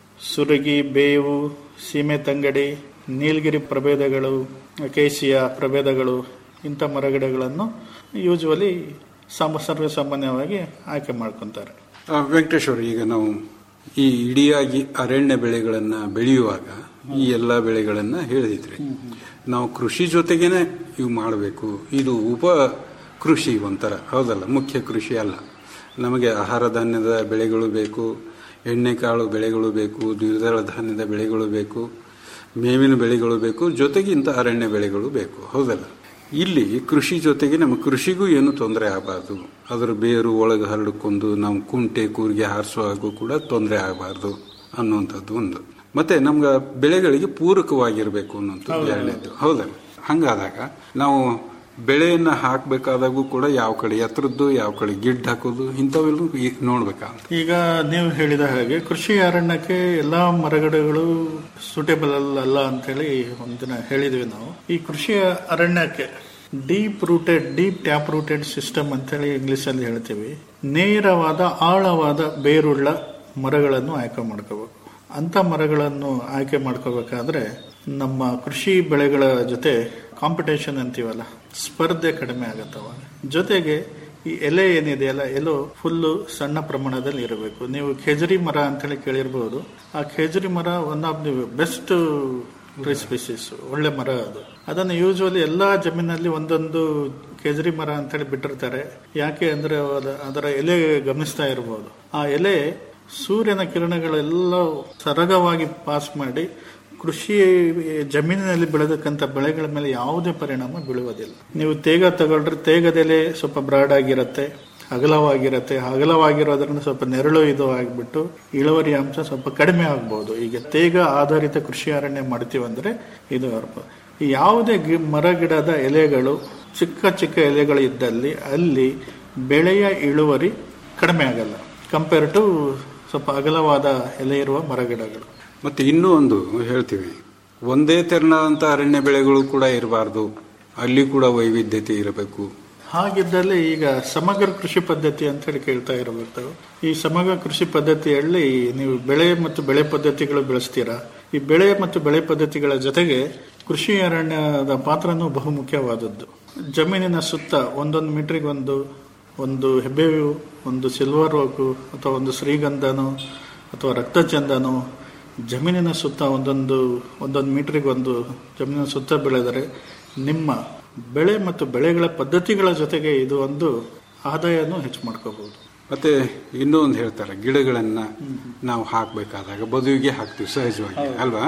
ಸುರಗಿ ಬೇವು ಸೀಮೆ ತಂಗಡಿ ನೀಲಗಿರಿ ಪ್ರಭೇದಗಳು ಕೇಸಿಯ ಪ್ರಭೇದಗಳು ಇಂಥ ಮರಗಿಡಗಳನ್ನು ಯೂಶುವಲಿ ಸಾಮ ಸರ್ವೇ ಸಾಮಾನ್ಯವಾಗಿ ಆಯ್ಕೆ ಮಾಡ್ಕೊಂತಾರೆ ಆ, ವೆಂಕಟೇಶ್ ಅವರು ಈಗ ನಾವು ಈ ಇಡಿಯಾಗಿ ಅರಣ್ಯ ಬೆಳೆಗಳನ್ನ ಬೆಳೆಯುವಾಗ ಈ ಎಲ್ಲ ಬೆಳೆಗಳನ್ನ ಹೇಳಿದ್ರಿ ನಾವು ಕೃಷಿ ಜೊತೆಗೇನೆ ಇವು ಮಾಡಬೇಕು ಇದು ಉಪ ಕೃಷಿ ಒಂಥರ ಹೌದಲ್ಲ ಮುಖ್ಯ ಕೃಷಿ ಅಲ್ಲ ನಮಗೆ ಆಹಾರ ಧಾನ್ಯದ ಬೆಳೆಗಳು ಬೇಕು ಎಣ್ಣೆಕಾಳು ಬೆಳೆಗಳು ಬೇಕು ದ್ವಿದಳ ಧಾನ್ಯದ ಬೆಳೆಗಳು ಬೇಕು ಮೇವಿನ ಬೆಳೆಗಳು ಬೇಕು ಜೊತೆಗೆ ಇಂಥ ಅರಣ್ಯ ಬೆಳೆಗಳು ಬೇಕು ಹೌದಲ್ಲ ಇಲ್ಲಿ ಕೃಷಿ ಜೊತೆಗೆ ನಮ್ಮ ಕೃಷಿಗೂ ಏನು ತೊಂದರೆ ಆಗಬಾರ್ದು ಅದರ ಬೇರು ಒಳಗೆ ಹರಡ್ಕೊಂಡು ನಾವು ಕುಂಟೆ ಕೂರಿಗೆ ಹಾರಿಸುವಾಗೂ ಕೂಡ ತೊಂದರೆ ಆಗಬಾರ್ದು ಅನ್ನುವಂಥದ್ದು ಒಂದು ಮತ್ತೆ ನಮ್ಗೆ ಬೆಳೆಗಳಿಗೆ ಪೂರಕವಾಗಿರಬೇಕು ಅನ್ನೋಂಥದ್ದು ಎರಡನೇದು ಹೌದಲ್ಲ ಹಂಗಾದಾಗ ನಾವು ಬೆಳೆಯನ್ನ ಹಾಕಬೇಕಾದಾಗೂ ಕೂಡ ಯಾವ ಕಡೆ ಎತ್ತರದ್ದು ಯಾವ ಕಡೆ ಗಿಡ್ ಹಾಕೋದು ಇಂಥವೆಲ್ಲ ನೋಡ್ಬೇಕಾಗುತ್ತೆ ಈಗ ನೀವು ಹೇಳಿದ ಹಾಗೆ ಕೃಷಿ ಅರಣ್ಯಕ್ಕೆ ಎಲ್ಲಾ ಮರಗಿಡಗಳು ಸೂಟೇಬಲ್ ಅಲ್ಲ ಅಂತೇಳಿ ಒಂದಿನ ಹೇಳಿದ್ವಿ ನಾವು ಈ ಕೃಷಿ ಅರಣ್ಯಕ್ಕೆ deep rooted deep tap rooted system ಅಂತೇಳಿ ಇಂಗ್ಲಿಷ್ ಅಲ್ಲಿ ಹೇಳ್ತೀವಿ ನೇರವಾದ ಆಳವಾದ ಬೇರುಳ್ಳ ಮರಗಳನ್ನು ಆಯ್ಕೆ ಮಾಡ್ಕೋಬೇಕು ಅಂತ ಮರಗಳನ್ನು ಆಯ್ಕೆ ಮಾಡ್ಕೋಬೇಕಾದ್ರೆ ನಮ್ಮ ಕೃಷಿ ಬೆಳೆಗಳ ಜೊತೆ ಕಾಂಪಿಟೇಷನ್ ಅಂತೀವಲ್ಲ ಸ್ಪರ್ಧೆ ಕಡಿಮೆ ಆಗತ್ತವ ಜೊತೆಗೆ ಈ ಎಲೆ ಏನಿದೆಯಲ್ಲ ಎಲ್ಲೋ ಫುಲ್ಲು ಸಣ್ಣ ಪ್ರಮಾಣದಲ್ಲಿ ಇರಬೇಕು ನೀವು ಖೇಜರಿ ಮರ ಅಂತೇಳಿ ಕೇಳಿರ್ಬೋದು ಆ ಖೇಜರಿ ಮರ one of the best tree species ಒಳ್ಳೆ ಮರ ಅದು ಅದನ್ನು ಯೂಶುವಲಿ ಎಲ್ಲಾ ಜಮೀನಲ್ಲಿ ಒಂದೊಂದು ಕೇಜರಿ ಮರ ಅಂತೇಳಿ ಬಿಟ್ಟಿರ್ತಾರೆ ಯಾಕೆ ಅಂದ್ರೆ ಅದ- ಅದರ ಎಲೆ ಗಮನಿಸ್ತಾ ಇರಬಹುದು ಆ ಎಲೆ ಸೂರ್ಯನ ಕಿರಣಗಳೆಲ್ಲ ಸರಗವಾಗಿ ಪಾಸ್ ಮಾಡಿ ಕೃಷಿ ಜಮೀನಿನಲ್ಲಿ ಬೆಳೆದಕ್ಕಂಥ ಬೆಳೆಗಳ ಮೇಲೆ ಯಾವುದೇ ಪರಿಣಾಮ ಬೀಳುವುದಿಲ್ಲ ನೀವು ತೇಗ ತಗೊಳ್ರೆ ತೇಗದೆಲೆ ಸ್ವಲ್ಪ ಬ್ರಾಡ್ ಆಗಿರುತ್ತೆ ಅಗಲವಾಗಿರುತ್ತೆ ಅಗಲವಾಗಿರೋದ್ರಿಂದ ಸ್ವಲ್ಪ ನೆರಳು ಇದು ಆಗಿಬಿಟ್ಟು ಇಳುವರಿ ಅಂಶ ಸ್ವಲ್ಪ ಕಡಿಮೆ ಆಗ್ಬಹುದು ಈಗ ತೇಗ ಆಧಾರಿತ ಕೃಷಿ ಅರಣ್ಯ ಮಾಡ್ತೀವಂದ್ರೆ ಇದು ಅರ್ಥ. ಈ ಯಾವುದೇ ಗಿ- ಮರ ಗಿಡದ ಎಲೆಗಳು ಚಿಕ್ಕ ಚಿಕ್ಕ ಎಲೆಗಳು ಇದ್ದಲ್ಲಿ ಅಲ್ಲಿ ಬೆಳೆಯ ಇಳುವರಿ ಕಡಿಮೆ ಆಗಲ್ಲ ಕಂಪೇರ್ ಟು ಸ್ವಲ್ಪ ಅಗಲವಾದ ಎಲೆ ಇರುವ ಮರಗಿಡಗಳು ಮತ್ತೆ ಇನ್ನೂ ಒಂದು ಹೇಳ್ತೀವಿ ಒಂದೇ ತೆರನಾದಂಥ ಅರಣ್ಯ ಬೆಳೆಗಳು ಕೂಡ ಇರಬಾರ್ದು ಅಲ್ಲಿ ಕೂಡ ವೈವಿಧ್ಯತೆ ಇರಬೇಕು ಹಾಗಿದ್ದಲ್ಲಿ ಈಗ ಸಮಗ್ರ ಕೃಷಿ ಪದ್ಧತಿ ಅಂತ ಹೇಳಿ ಕೇಳ್ತಾ ಇರಬೇಕು ಈ ಸಮಗ್ರ ಕೃಷಿ ಪದ್ಧತಿಯಲ್ಲಿ ನೀವು ಬೆಳೆ ಮತ್ತು ಬೆಳೆ ಪದ್ಧತಿಗಳು ಬೆಳೆಸ್ತೀರಾ ಈ ಬೆಳೆ ಮತ್ತು ಬೆಳೆ ಪದ್ಧತಿಗಳ ಜೊತೆಗೆ ಕೃಷಿ ಅರಣ್ಯದ ಪಾತ್ರನೂ ಬಹುಮುಖ್ಯವಾದದ್ದು ಜಮೀನಿನ ಸುತ್ತ ಒಂದೊಂದು ಮೀಟ್ರಿಗೆ ಒಂದು ಒಂದು ಹೆಬ್ಬೇವು ಒಂದು ಸಿಲ್ವರ್ ಓಕು ಅಥವಾ ಒಂದು ಶ್ರೀಗಂಧನೋ ಅಥವಾ ರಕ್ತಚಂದನೋ ಜಮೀನಿನ ಸುತ್ತ ಒಂದೊಂದು ಒಂದೊಂದು ಮೀಟ್ರಿಗೆ ಒಂದು ಜಮೀನಿನ ಸುತ್ತ ಬೆಳೆದರೆ ನಿಮ್ಮ ಬೆಳೆ ಮತ್ತು ಬೆಳೆಗಳ ಪದ್ಧತಿಗಳ ಜೊತೆಗೆ ಇದು ಒಂದು ಆದಾಯನೂ ಹೆಚ್ಚು ಮಾಡ್ಕೋಬಹುದು ಮತ್ತೆ ಇನ್ನೂ ಒಂದು ಹೇಳ್ತಾರೆ ಗಿಡಗಳನ್ನ ನಾವು ಹಾಕ್ಬೇಕಾದಾಗ ಬದುವಿಗೆ ಹಾಕ್ತಿವಿ ಸಹಜವಾಗಿ ಅಲ್ವಾ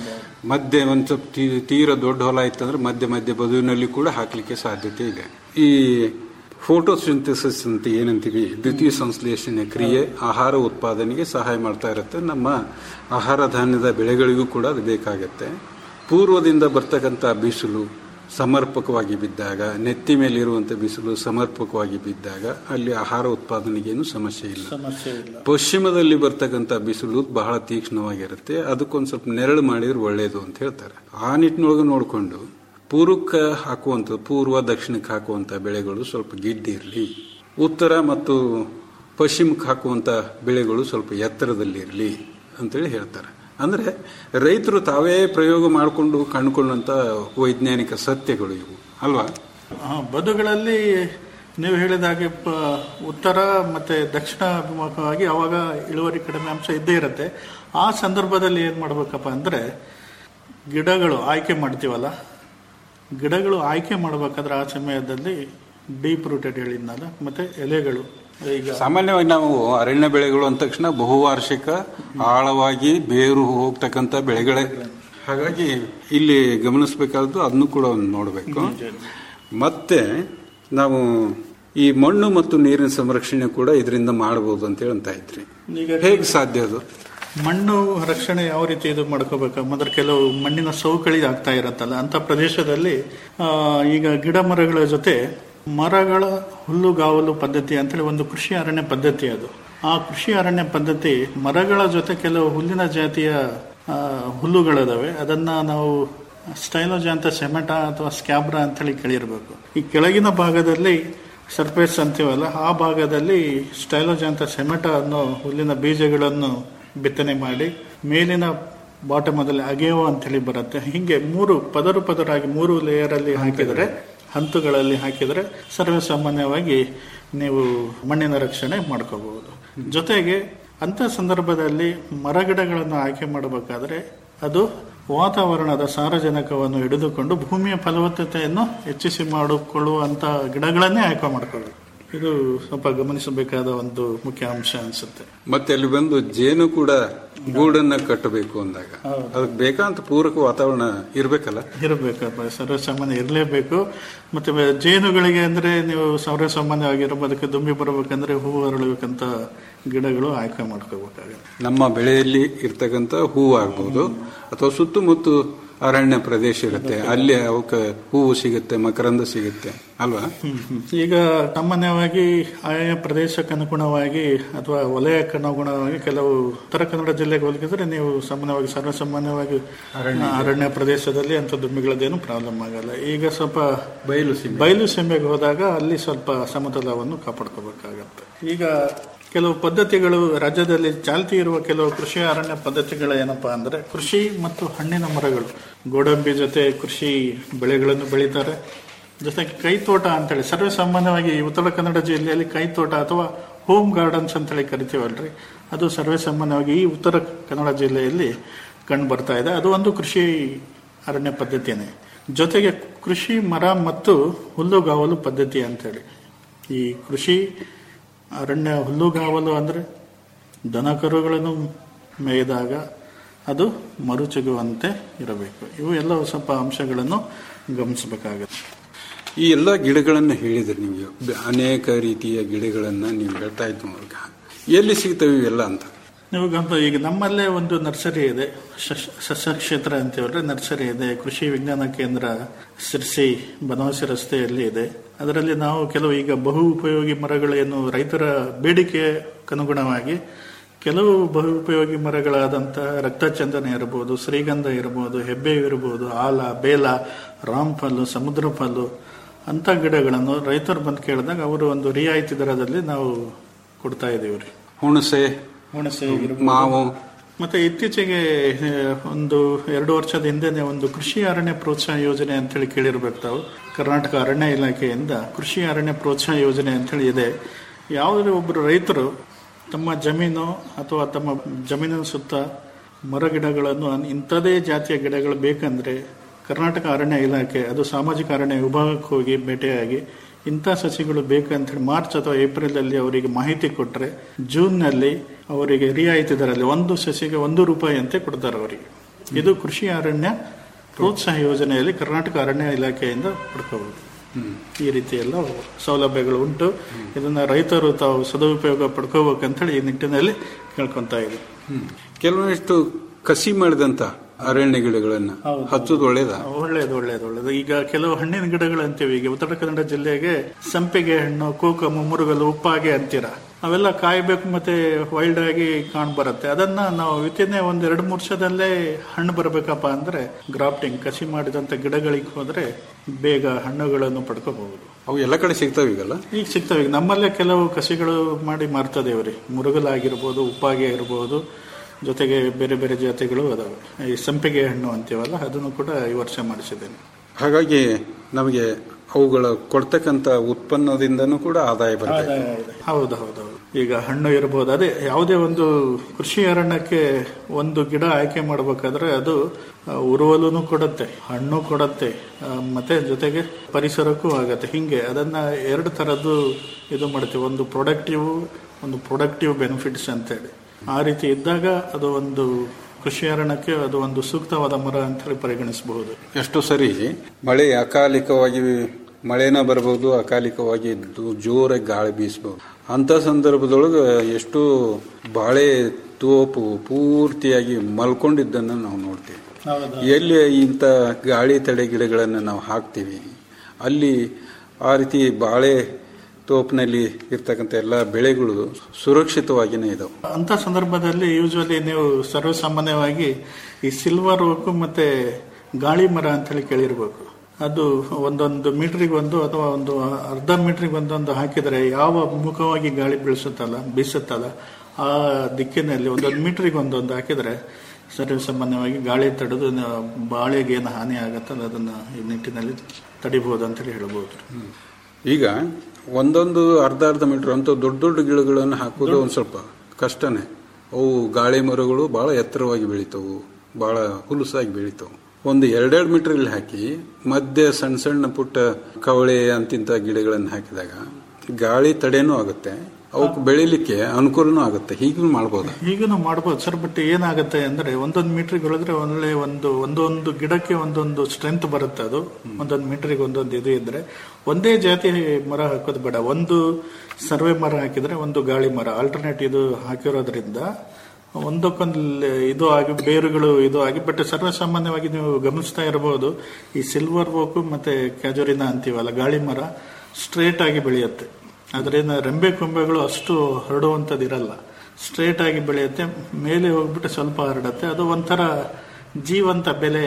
ಮಧ್ಯೆ ಒಂದ್ ಸ್ವಲ್ಪ ತೀ- ತೀರ ದೊಡ್ಡ ಹೊಲ ಇತ್ತಂದ್ರೆ ಮಧ್ಯೆ ಮಧ್ಯೆ ಬದುವಿನಲ್ಲಿ ಕೂಡ ಹಾಕ್ಲಿಕ್ಕೆ ಸಾಧ್ಯತೆ ಇದೆ ಈ ಫೋಟೋಸಿಂಥಸಿಸ್ ಅಂತ ಏನಂತೀವಿ ದ್ವಿತೀಯ ಸಂಶ್ಲೇಷಣೆ ಕ್ರಿಯೆ ಆಹಾರ ಉತ್ಪಾದನೆಗೆ ಸಹಾಯ ಮಾಡ್ತಾ ಇರುತ್ತೆ ನಮ್ಮ ಆಹಾರ ಧಾನ್ಯದ ಬೆಳೆಗಳಿಗೂ ಕೂಡ ಅದು ಬೇಕಾಗತ್ತೆ ಪೂರ್ವದಿಂದ ಬರ್ತಕ್ಕಂಥ ಬಿಸಿಲು ಸಮರ್ಪಕವಾಗಿ ಬಿದ್ದಾಗ ನೆತ್ತಿ ಮೇಲೆ ಇರುವಂತ ಬಿಸಿಲು ಸಮರ್ಪಕವಾಗಿ ಬಿದ್ದಾಗ ಅಲ್ಲಿ ಆಹಾರ ಉತ್ಪಾದನೆಗೇನು ಸಮಸ್ಯೆ ಇಲ್ಲ ಸಮಸ್ಯೆ ಇಲ್ಲ ಪಶ್ಚಿಮದಲ್ಲಿ ಬರ್ತಕ್ಕಂಥ ಬಿಸಿಲು ಬಹಳ ತೀಕ್ಷ್ಣವಾಗಿರುತ್ತೆ ಅದಕ್ಕೊಂದು ಸ್ವಲ್ಪ ನೆರಳು ಮಾಡಿದ್ರೆ ಒಳ್ಳೇದು ಅಂತ ಹೇಳ್ತಾರೆ ಆ ನಿಟ್ಟಿನೊಳಗೆ ನೋಡಿಕೊಂಡು ಪೂರ್ವಕ್ಕೆ ಹಾಕುವಂಥ ಪೂರ್ವ ದಕ್ಷಿಣಕ್ಕೆ ಹಾಕುವಂಥ ಬೆಳೆಗಳು ಸ್ವಲ್ಪ ಗಿಡ್ಡಿ ಇರಲಿ ಉತ್ತರ ಮತ್ತು ಪಶ್ಚಿಮಕ್ಕೆ ಹಾಕುವಂಥ ಬೆಳೆಗಳು ಸ್ವಲ್ಪ ಎತ್ತರದಲ್ಲಿ ಇರಲಿ ಅಂತೇಳಿ ಹೇಳ್ತಾರೆ ಅಂದ್ರೆ ರೈತರು ತಾವೇ ಪ್ರಯೋಗ ಮಾಡಿಕೊಂಡು ಕಂಡುಕೊಂಡಂತ ವೈಜ್ಞಾನಿಕ ಸತ್ಯಗಳು ಇವು ಅಲ್ವಾ ಆ, ಬದುಗಳಲ್ಲಿ ನೀವು ಹೇಳಿದ ಹಾಗೆ ಪ- ಉತ್ತರ ಮತ್ತೆ ದಕ್ಷಿಣ ಅಭಿಮುಖವಾಗಿ ಅವಾಗ ಇಳುವರಿ ಕಡಿಮೆ ಅಂಶ ಇದ್ದೇ ಇರುತ್ತೆ ಆ ಸಂದರ್ಭದಲ್ಲಿ ಏನ್ ಮಾಡ್ಬೇಕಪ್ಪ ಅಂದ್ರೆ ಗಿಡಗಳು ಆಯ್ಕೆ ಮಾಡ್ತೀವಲ್ಲ ಗಿಡಗಳು ಆಯ್ಕೆ ಮಾಡ್ಬೇಕಾದ್ರೆ ಆ ಸಮಯದಲ್ಲಿ ಡೀಪ್ ರೂಟೆಡ್ ಹೇಳಿದ್ನಲ್ಲ ಮತ್ತೆ ಎಲೆಗಳು ಈಗ ಸಾಮಾನ್ಯವಾಗಿ ನಾವು ಅರಣ್ಯ ಬೆಳೆಗಳು ಅಂದ ತಕ್ಷಣ ಬಹುವಾರ್ಷಿಕ ಆಳವಾಗಿ ಬೇರು ಹೋಗ್ತಕ್ಕಂಥ ಬೆಳೆಗಳೇ ಹಾಗಾಗಿ ಇಲ್ಲಿ ಗಮನಿಸಬೇಕಾದ್ದು ಅದನ್ನು ಕೂಡ ಒಂದು ನೋಡಬೇಕು ಮತ್ತೆ ನಾವು ಈ ಮಣ್ಣು ಮತ್ತು ನೀರಿನ ಸಂರಕ್ಷಣೆ ಕೂಡ ಇದರಿಂದ ಮಾಡಬಹುದು ಅಂತ ಹೇಳ್ತಾ ಇದ್ರಿ ಈಗ ಹೇಗೆ ಸಾಧ್ಯ ಅದು ಮಣ್ಣು ರಕ್ಷಣೆ ಯಾವ ರೀತಿ ಇದು ಮಾಡ್ಕೋಬೇಕು ಮೊದಲು ಕೆಲವು ಮಣ್ಣಿನ ಸವಕಳಿ ಆಗ್ತಾ ಇರತ್ತಲ್ಲ ಅಂತ ಪ್ರದೇಶದಲ್ಲಿ ಆ, ಈಗ ಗಿಡ ಮರಗಳ ಜೊತೆ ಮರಗಳ ಹುಲ್ಲುಗಾವಲು ಪದ್ಧತಿ ಅಂತೇಳಿ ಒಂದು ಕೃಷಿ ಅರಣ್ಯ ಪದ್ಧತಿ ಅದು ಆ ಕೃಷಿ ಅರಣ್ಯ ಪದ್ಧತಿ ಮರಗಳ ಜೊತೆ ಕೆಲವು ಹುಲ್ಲಿನ ಜಾತಿಯ ಆ, ಹುಲ್ಲುಗಳಿದಾವೆ ಅದನ್ನ ನಾವು ಸ್ಟೈಲೋಜಾಂತ ಸೆಮೆಟಾ ಅಥವಾ ಸ್ಕ್ಯಾಬ್ರಾ ಅಂತೇಳಿ ಕೇಳಿರ್ಬೇಕು ಈ ಕೆಳಗಿನ ಭಾಗದಲ್ಲಿ ಸರ್ಫೇಸ್ ಅಂತೀವಲ್ಲ ಆ ಭಾಗದಲ್ಲಿ ಸ್ಟೈಲೋಜಾಂತ ಸೆಮೆಟಾ ಅನ್ನೋ ಹುಲ್ಲಿನ ಬೀಜಗಳನ್ನು ಬಿತ್ತನೆ ಮಾಡಿ ಮೇಲಿನ ಬಾಟಮದಲ್ಲಿ ಅಗೇವ ಅಂತೇಳಿ ಬರುತ್ತೆ ಹಿಂಗೆ ಮೂರು ಪದರು ಪದರಾಗಿ ಮೂರು ಲೇಯರ್ ಅಲ್ಲಿ ಹಾಕಿದರೆ ಹಂತಗಳಲ್ಲಿ ಹಾಕಿದರೆ ಸರ್ವೇ ಸಾಮಾನ್ಯವಾಗಿ ನೀವು ಮಣ್ಣಿನ ರಕ್ಷಣೆ ಮಾಡ್ಕೋಬಹುದು ಜೊತೆಗೆ ಅಂತ ಸಂದರ್ಭದಲ್ಲಿ ಮರಗಿಡಗಳನ್ನು ಆಯ್ಕೆ ಮಾಡಬೇಕಾದ್ರೆ ಅದು ವಾತಾವರಣದ ಸಾರಜನಕವನ್ನು ಹಿಡಿದುಕೊಂಡು ಭೂಮಿಯ ಫಲವತ್ತತೆಯನ್ನು ಹೆಚ್ಚಿಸಿ ಮಾಡಿಕೊಳ್ಳುವಂತ ಗಿಡಗಳನ್ನೇ ಆಯ್ಕೆ ಮಾಡ್ಕೊಳ್ಳೋದು ಇದು ಸ್ವಲ್ಪ ಗಮನಿಸಬೇಕಾದ ಒಂದು ಮುಖ್ಯ ಅಂಶ ಅನ್ಸುತ್ತೆ ಮತ್ತೆ ಅಲ್ಲಿ ಬಂದು ಜೇನು ಕೂಡ ಗೂಡನ್ನ ಕಟ್ಟಬೇಕು ಅಂದಾಗ ಅದಕ್ಕೆ ಬೇಕಾಂತ ಪೂರಕ ವಾತಾವರಣ ಇರ್ಬೇಕಲ್ಲ ಇರಬೇಕಪ್ಪ ಸರ್ವಸಾಮಾನ್ಯ ಇರಲೇಬೇಕು ಮತ್ತೆ ಬೆ- ಜೇನುಗಳಿಗೆ ಅಂದ್ರೆ ನೀವು ಸರ್ವಸಾಮಾನ್ಯವಾಗಿರ್ಬೋದು ಅದಕ್ಕೆ ದುಂಬಿ ಬರಬೇಕಂದ್ರೆ ಹೂವು ಅರಳಬೇಕಂತ ಗಿಡಗಳು ಆಯ್ಕೆ ಮಾಡ್ಕೋಬೇಕಾಗುತ್ತೆ ನಮ್ಮ ಬೆಳೆಯಲ್ಲಿ ಇರ್ತಕ್ಕಂಥ ಹೂವು ಆಗ್ಬೋದು ಅಥವಾ ಸುತ್ತಮುತ್ತ ಅರಣ್ಯ ಪ್ರದೇಶ ಇರುತ್ತೆ ಅಲ್ಲಿ ಅವಕ್ಕೆ ಹೂವು ಸಿಗುತ್ತೆ ಮಕರಂದ ಸಿಗುತ್ತೆ ಅಲ್ವಾ ಈಗ ಸಾಮಾನ್ಯವಾಗಿ ಆಯಾ ಪ್ರದೇಶಕ್ಕೆ ಅನುಗುಣವಾಗಿ ಅಥವಾ ವಲಯಕ್ಕೆ ಅನುಗುಣವಾಗಿ ಕೆಲವು ಉತ್ತರ ಕನ್ನಡ ಜಿಲ್ಲೆಗೆ ಹೋಲಿಸಿದ್ರೆ ನೀವು ಸಾಮಾನ್ಯವಾಗಿ ಸರ್ವಸಾಮಾನ್ಯವಾಗಿ ಅರಣ್ಯ ಪ್ರದೇಶದಲ್ಲಿ ಅಂತ ದುಂಬಿಗಳದ್ದೇನು ಪ್ರಾಬ್ಲಮ್ ಆಗಲ್ಲ ಈಗ ಸ್ವಲ್ಪ ಬಯಲು ಬಯಲು ಸೀಮೆಗೆ ಹೋದಾಗ ಅಲ್ಲಿ ಸ್ವಲ್ಪ ಸಮತಲವನ್ನು ಕಾಪಾಡ್ಕೋಬೇಕಾಗತ್ತೆ ಈಗ ಕೆಲವು ಪದ್ಧತಿಗಳು ರಾಜ್ಯದಲ್ಲಿ ಚಾಲ್ತಿ ಇರುವ ಕೆಲವು ಕೃಷಿ ಅರಣ್ಯ ಪದ್ಧತಿಗಳು ಏನಪ್ಪಾ ಅಂದ್ರೆ ಕೃಷಿ ಮತ್ತು ಹಣ್ಣಿನ ಮರಗಳು ಗೋಡಂಬಿ ಜೊತೆ ಕೃಷಿ ಬೆಳೆಗಳನ್ನು ಬೆಳೀತಾರೆ ಜೊತೆಗೆ ಕೈತೋಟ ಅಂತೇಳಿ ಸರ್ವೇ ಸಾಮಾನ್ಯವಾಗಿ ಈ ಉತ್ತರ ಕನ್ನಡ ಜಿಲ್ಲೆಯಲ್ಲಿ ಕೈತೋಟ ಅಥವಾ ಹೋಮ್ ಗಾರ್ಡನ್ಸ್ ಅಂತೇಳಿ ಕರಿತೀವಲ್ರಿ ಅದು ಸರ್ವೇ ಸಾಮಾನ್ಯವಾಗಿ ಈ ಉತ್ತರ ಕನ್ನಡ ಜಿಲ್ಲೆಯಲ್ಲಿ ಕಂಡು ಬರ್ತಾ ಇದೆ ಅದು ಒಂದು ಕೃಷಿ ಅರಣ್ಯ ಪದ್ಧತಿನೇ ಜೊತೆಗೆ ಕೃಷಿ ಮರ ಮತ್ತು ಹುಲ್ಲುಗಾವಲು ಪದ್ಧತಿ ಅಂತೇಳಿ ಈ ಕೃಷಿ ಅರಣ್ಯ ಹುಲ್ಲುಗಾವಲು ಅಂದ್ರೆ ದನ ಕರುಗಳನ್ನು ಮೇಯ್ದಾಗ ಅದು ಮರುಚುಗುವಂತೆ ಇರಬೇಕು ಇವು ಎಲ್ಲ ಸ್ವಲ್ಪ ಅಂಶಗಳನ್ನು ಗಮನಿಸಬೇಕಾಗುತ್ತೆ ಈ ಎಲ್ಲ ಗಿಡಗಳನ್ನ ಹೇಳಿದ್ರಿ ನೀವು ಬ- ಅನೇಕ ರೀತಿಯ ಗಿಡಗಳನ್ನ ನೀವು ಹೇಳ್ತಾ ಇದ್ದು ಮೂಲಕ ಎಲ್ಲಿ ಸಿಗ್ತವೆ ಇವೆಲ್ಲ ಅಂತ ನೀವು ಗಮನ ಈಗ ನಮ್ಮಲ್ಲೇ ಒಂದು ನರ್ಸರಿ ಇದೆ ಶಸ್- ಸಸ್ಯ ಕ್ಷೇತ್ರ ಅಂತೀವಲ್ರಿ ನರ್ಸರಿ ಇದೆ ಕೃಷಿ ವಿಜ್ಞಾನ ಕೇಂದ್ರ ಸಿರ್ಸಿ ಬನವಾಸಿ ರಸ್ತೆಯಲ್ಲಿ ಇದೆ ಅದರಲ್ಲಿ ನಾವು ಕೆಲವು ಈಗ ಬಹು ಉಪಯೋಗಿ ಮರಗಳೇನು ರೈತರ ಬೇಡಿಕೆಗನುಗುಣವಾಗಿ ಕೆಲವು ಬಹು ಉಪಯೋಗಿ ಮರಗಳಾದಂಥ ರಕ್ತಚಂದನ ಇರಬಹುದು ಶ್ರೀಗಂಧ ಇರಬಹುದು ಹೆಬ್ಬೆ ಇರಬಹುದು ಆಲ ಬೇಲ ರಾಮ್ಫಲ್ಲು ಸಮುದ್ರ ಫಲ್ಲು ಅಂತ ಗಿಡಗಳನ್ನು ರೈತರು ಬಂದು ಕೇಳಿದಾಗ ಅವರು ಒಂದು ರಿಯಾಯಿತಿ ದರದಲ್ಲಿ ನಾವು ಕೊಡ್ತಾ ಇದೀವಿ ರೀ ಹುಣಸೆ ಹುಣಸೆ ಮಾವು ಮತ್ತೆ ಇತ್ತೀಚೆಗೆ ಆ, ಒಂದು ಎರಡು ವರ್ಷದ ಹಿಂದೆನೆ ಒಂದು ಕೃಷಿ ಅರಣ್ಯ ಪ್ರೋತ್ಸಾಹ ಯೋಜನೆ ಅಂತೇಳಿ ಕೇಳಿರ್ಬೇಕು ತಾವು ಕರ್ನಾಟಕ ಅರಣ್ಯ ಇಲಾಖೆಯಿಂದ ಕೃಷಿ ಅರಣ್ಯ ಪ್ರೋತ್ಸಾಹ ಯೋಜನೆ ಅಂತೇಳಿ ಇದೆ ಯಾವುದೇ ಒಬ್ಬರು ರೈತರು ತಮ್ಮ ಜಮೀನು ಅಥವಾ ತಮ್ಮ ಜಮೀನಿನ ಸುತ್ತ ಮರ ಗಿಡಗಳನ್ನು ಅನ್- ಇಂಥದೇ ಜಾತಿಯ ಗಿಡಗಳು ಬೇಕಂದ್ರೆ ಕರ್ನಾಟಕ ಅರಣ್ಯ ಇಲಾಖೆ ಅದು ಸಾಮಾಜಿಕ ಅರಣ್ಯ ವಿಭಾಗಕ್ಕೆ ಹೋಗಿ ಭೇಟಿಯಾಗಿ ಇಂಥ ಸಸಿಗಳು ಬೇಕಂತೇಳಿ ಮಾರ್ಚ್ ಅಥವಾ ಏಪ್ರಿಲ್ ಅಲ್ಲಿ ಅವರಿಗೆ ಮಾಹಿತಿ ಕೊಟ್ಟರೆ ಜೂನ್ ನಲ್ಲಿ ಅವರಿಗೆ ರಿಯಾಯಿತಿ ದರದಲ್ಲಿ ಒಂದು ಸಸಿಗೆ ಒಂದು ರೂಪಾಯಿ ಅಂತೆ ಕೊಡ್ತಾರೆ ಅವರಿಗೆ ಇದು ಕೃಷಿ ಅರಣ್ಯ ಪ್ರೋತ್ಸಾಹ ಯೋಜನೆಯಲ್ಲಿ ಕರ್ನಾಟಕ ಅರಣ್ಯ ಇಲಾಖೆಯಿಂದ ಪಡ್ಕೋಬಹುದು ಈ ರೀತಿ ಎಲ್ಲ ಸೌಲಭ್ಯಗಳು ಉಂಟು ಇದನ್ನ ರೈತರು ತಾವು ಸದುಪಯೋಗ ಪಡ್ಕೋಬೇಕಂತೇಳಿ ಈ ನಿಟ್ಟಿನಲ್ಲಿ ಕೇಳ್ಕೊಂತ ಇದೆ ಕೆಲವೊಂದಿಷ್ಟು ಕಸಿ ಮಾಡಿದಂತ ಅರಣ್ಯ ಗಿಡಗಳನ್ನ ಹಚ್ಚೋದು ಒಳ್ಳೇದ ಒಳ್ಳೇದು ಒಳ್ಳೇದು ಒಳ್ಳೇದು ಈಗ ಕೆಲವು ಹಣ್ಣಿನ ಗಿಡಗಳು ಅಂತೀವಿ ಈಗ ಉತ್ತರ ಕನ್ನಡ ಜಿಲ್ಲೆಗೆ ಸಂಪಿಗೆ ಹಣ್ಣು ಕೋಕಮು ಮುರುಗಲು ಉಪ್ಪಾಗೆ ಅಂತೀರ ಅವೆಲ್ಲ ಕಾಯ್ಬೇಕು ಮತ್ತೆ ವೈಲ್ಡ್ ಆಗಿ ಕಾಣ್ ಬರುತ್ತೆ ಅದನ್ನ ನಾವು ವಿತಿನ್ ಒಂದ್ ಎರಡು ಮೂರು ವರ್ಷದಲ್ಲೇ ಹಣ್ಣು ಬರಬೇಕಪ್ಪ ಅಂದ್ರೆ ಗ್ರಾಫ್ಟಿಂಗ್ ಕಸಿ ಮಾಡಿದಂತ ಗಿಡಗಳಿಗೆ ಹೋದ್ರೆ ಬೇಗ ಹಣ್ಣುಗಳನ್ನು ಪಡ್ಕೋಬಹುದು ಅವು ಎಲ್ಲ ಕಡೆ ಸಿಗ್ತಾವ ಈಗಲ್ಲ ಈಗ ಸಿಗ್ತವೆ ಈಗ ನಮ್ಮಲ್ಲೇ ಕೆಲವು ಕಸಿಗಳು ಮಾಡಿ ಮಾರ್ತದೇವ್ರಿ ಮುರುಗಲಾಗಿರ್ಬೋದು ಉಪ್ಪಾಗೆ ಇರ್ಬೋದು ಜೊತೆಗೆ ಬೇರೆ ಬೇರೆ ಜಾತಿಗಳು ಅದಾವೆ ಈ ಸಂಪಿಗೆ ಹಣ್ಣು ಅಂತೀವಲ್ಲ ಅದನ್ನು ಕೂಡ ಈ ವರ್ಷ ಮಾಡಿಸಿದ್ದೇನೆ ಹಾಗಾಗಿ ನಮಗೆ ಅವುಗಳ ಕೊಡ್ತಕ್ಕಂತ ಉತ್ಪನ್ನದಿಂದನೂ ಕೂಡ ಆದಾಯ ಬರುತ್ತೆ ಹೌದು ಹೌದು ಹೌದು ಈಗ ಹಣ್ಣು ಇರಬಹುದು ಅದೇ ಯಾವುದೇ ಒಂದು ಕೃಷಿ ಅರಣ್ಯಕ್ಕೆ ಒಂದು ಗಿಡ ಆಯ್ಕೆ ಮಾಡಬೇಕಾದ್ರೆ ಅದು ಆ, ಉರುವಲುನು ಕೊಡುತ್ತೆ ಹಣ್ಣು ಕೊಡುತ್ತೆ ಆ, ಮತ್ತೆ ಜೊತೆಗೆ ಪರಿಸರಕ್ಕೂ ಆಗತ್ತೆ ಹಿಂಗೆ ಅದನ್ನ ಎರಡು ತರದ್ದು ಇದು ಮಾಡ್ತೀವಿ ಒಂದು ಪ್ರೊಡಕ್ಟಿವ್ ಒಂದು ಪ್ರೊಡಕ್ಟಿವ್ ಬೆನಿಫಿಟ್ಸ್ ಅಂತೇಳಿ ಆ ರೀತಿ ಇದ್ದಾಗ ಅದು ಒಂದು ಕೃಷಿ ಅರಣ್ಯಕ್ಕೆ ಅದು ಒಂದು ಸೂಕ್ತವಾದ ಮರ ಅಂತ ಹೇಳಿ ಪರಿಗಣಿಸಬಹುದು ಎಷ್ಟೋ ಸರಿ ಮಳೆ ಅಕಾಲಿಕವಾಗಿ ಮಳೆನ ಬರಬಹುದು ಅಕಾಲಿಕವಾಗಿ ದು- ಜೋರಾಗಿ ಗಾಳಿ ಬೀಸಬಹುದು ಅಂತ ಸಂದರ್ಭದೊಳಗೆ ಎಷ್ಟೋ ಬಾಳೆ ತೋಪು ಪೂರ್ತಿಯಾಗಿ ಮಲ್ಕೊಂಡಿದ್ದನ್ನ ನಾವು ನೋಡ್ತೀವಿ ಎಲ್ಲಿ ಇಂಥ ಗಾಳಿ ತಡೆ ಗಿಡಗಳನ್ನು ನಾವು ಹಾಕ್ತೀವಿ ಅಲ್ಲಿ ಆ ರೀತಿ ಬಾಳೆ ತೋಪಿನಲ್ಲಿ ಇರ್ತಕ್ಕಂಥ ಎಲ್ಲ ಬೆಳೆಗಳು ಸುರಕ್ಷಿತವಾಗಿನೇ ಇದಾವೆ ಅಂತ ಸಂದರ್ಭದಲ್ಲಿ ಯೂಶುವಲಿ ನೀವು ಸರ್ವಸಾಮಾನ್ಯವಾಗಿ ಈ ಸಿಲ್ವರ್ ಓಕು ಮತ್ತೆ ಗಾಳಿ ಮರ ಅಂತ ಹೇಳಿ ಕೇಳಿರ್ಬೇಕು ಅದು ಒಂದೊಂದು ಮೀಟರ್ಗೆ ಒಂದು ಅಥವಾ ಒಂದು ಅರ್ಧ ಮೀಟರ್ಗೆ ಒಂದೊಂದು ಹಾಕಿದರೆ ಯಾವ ಮುಖವಾಗಿ ಗಾಳಿ ಬೀಳಿಸುತ್ತಲ್ಲ ಬೀಸುತ್ತಲ್ಲ ಆ ದಿಕ್ಕಿನಲ್ಲಿ ಒಂದೊಂದು ಮೀಟರ್ಗೆ ಒಂದೊಂದು ಹಾಕಿದರೆ ಸರ್ವಸಾಮಾನ್ಯವಾಗಿ ಗಾಳಿ ತಡೆದು ನ- ಬಾಳೆಗೆ ಏನು ಹಾನಿ ಆಗುತ್ತಲ್ಲ ಅದನ್ನ ಈ ನಿಟ್ಟಿನಲ್ಲಿ ತಡಿಬಹುದು ಅಂತ ಹೇಳಿ ಹೇಳ್ಬೋದು ಈಗ ಒಂದೊಂದು ಅರ್ಧ ಅರ್ಧ ಮೀಟರ್ ಅಂತ ದೊಡ್ಡ ದೊಡ್ಡ ಗಿಡಗಳನ್ನು ಹಾಕೋದು ಒಂದು ಸ್ವಲ್ಪ ಕಷ್ಟನೇ ಅವು ಗಾಳಿ ಮರಗಳು ಬಹಳ ಎತ್ತರವಾಗಿ ಬೆಳಿತಾವು ಬಹಳ ಹುಲುಸಾಗಿ ಬೆಳಿತಾವು ಒಂದು ಎರಡೆರಡು ಮೀಟರ್ ಇಲ್ಲಿ ಹಾಕಿ ಮಧ್ಯೆ ಸಣ್ಣ ಸಣ್ಣ ಪುಟ್ಟ ಕವಳೆ ಅಂತಿಂತ ಗಿಡಗಳನ್ನು ಹಾಕಿದಾಗ ಗಾಳಿ ತಡೆನೂ ಆಗುತ್ತೆ ಅವಕ್ಕೆ ಬೆಳಿಲಿಕ್ಕೆ ಅನುಕೂಲನೂ ಆಗುತ್ತೆ ಹೀಗೂ ಮಾಡ್ಬೋದು ಈಗನೂ ಮಾಡ್ಬೋದು ಸರ್ ಬಟ್ ಏನಾಗುತ್ತೆ ಅಂದ್ರೆ ಒಂದೊಂದು ಮೀಟರ್ಗೆ ಹೊಳೆದ್ರೆ ಒಳ್ಳೆ ಒಂದು ಒಂದೊಂದು ಗಿಡಕ್ಕೆ ಒಂದೊಂದು ಸ್ಟ್ರೆಂತ್ ಬರುತ್ತೆ ಅದು ಒಂದೊಂದು ಮೀಟರ್ಗೆ ಒಂದೊಂದು ಇದು ಇದ್ರೆ ಒಂದೇ ಜಾತಿ ಮರ ಹಾಕೋದು ಬೇಡ ಒಂದು ಸರ್ವೆ ಮರ ಹಾಕಿದ್ರೆ ಒಂದು ಗಾಳಿ ಮರ ಆಲ್ಟರ್ನೇಟ್ ಇದು ಹಾಕಿರೋದ್ರಿಂದ ಒಂದಕ್ಕೊಂದು ಲೆ- ಇದು ಆಗಿ ಬೇರುಗಳು ಇದು ಆಗಿ ಬಟ್ ಸರ್ವಸಾಮಾನ್ಯವಾಗಿ ನೀವು ಗಮನಿಸ್ತಾ ಇರಬಹುದು ಈ ಸಿಲ್ವರ್ ಓಕು ಮತ್ತೆ ಕ್ಯಾಜೋರಿನ ಅಂತೀವಲ್ಲ ಗಾಳಿ ಮರ ಸ್ಟ್ರೇಟ್ ಆಗಿ ಬೆಳೆಯುತ್ತೆ ಅದರಿಂದ ರೆಂಬೆ ಕೊಂಬೆಗಳು ಅಷ್ಟು ಹರಡುವಂಥದ್ದು ಇರಲ್ಲ ಸ್ಟ್ರೇಟ್ ಆಗಿ ಬೆಳೆಯುತ್ತೆ ಮೇಲೆ ಹೋಗ್ಬಿಟ್ಟು ಸ್ವಲ್ಪ ಹರಡುತ್ತೆ ಅದು ಒಂಥರ ಜೀವಂತ ಬೆಲೆ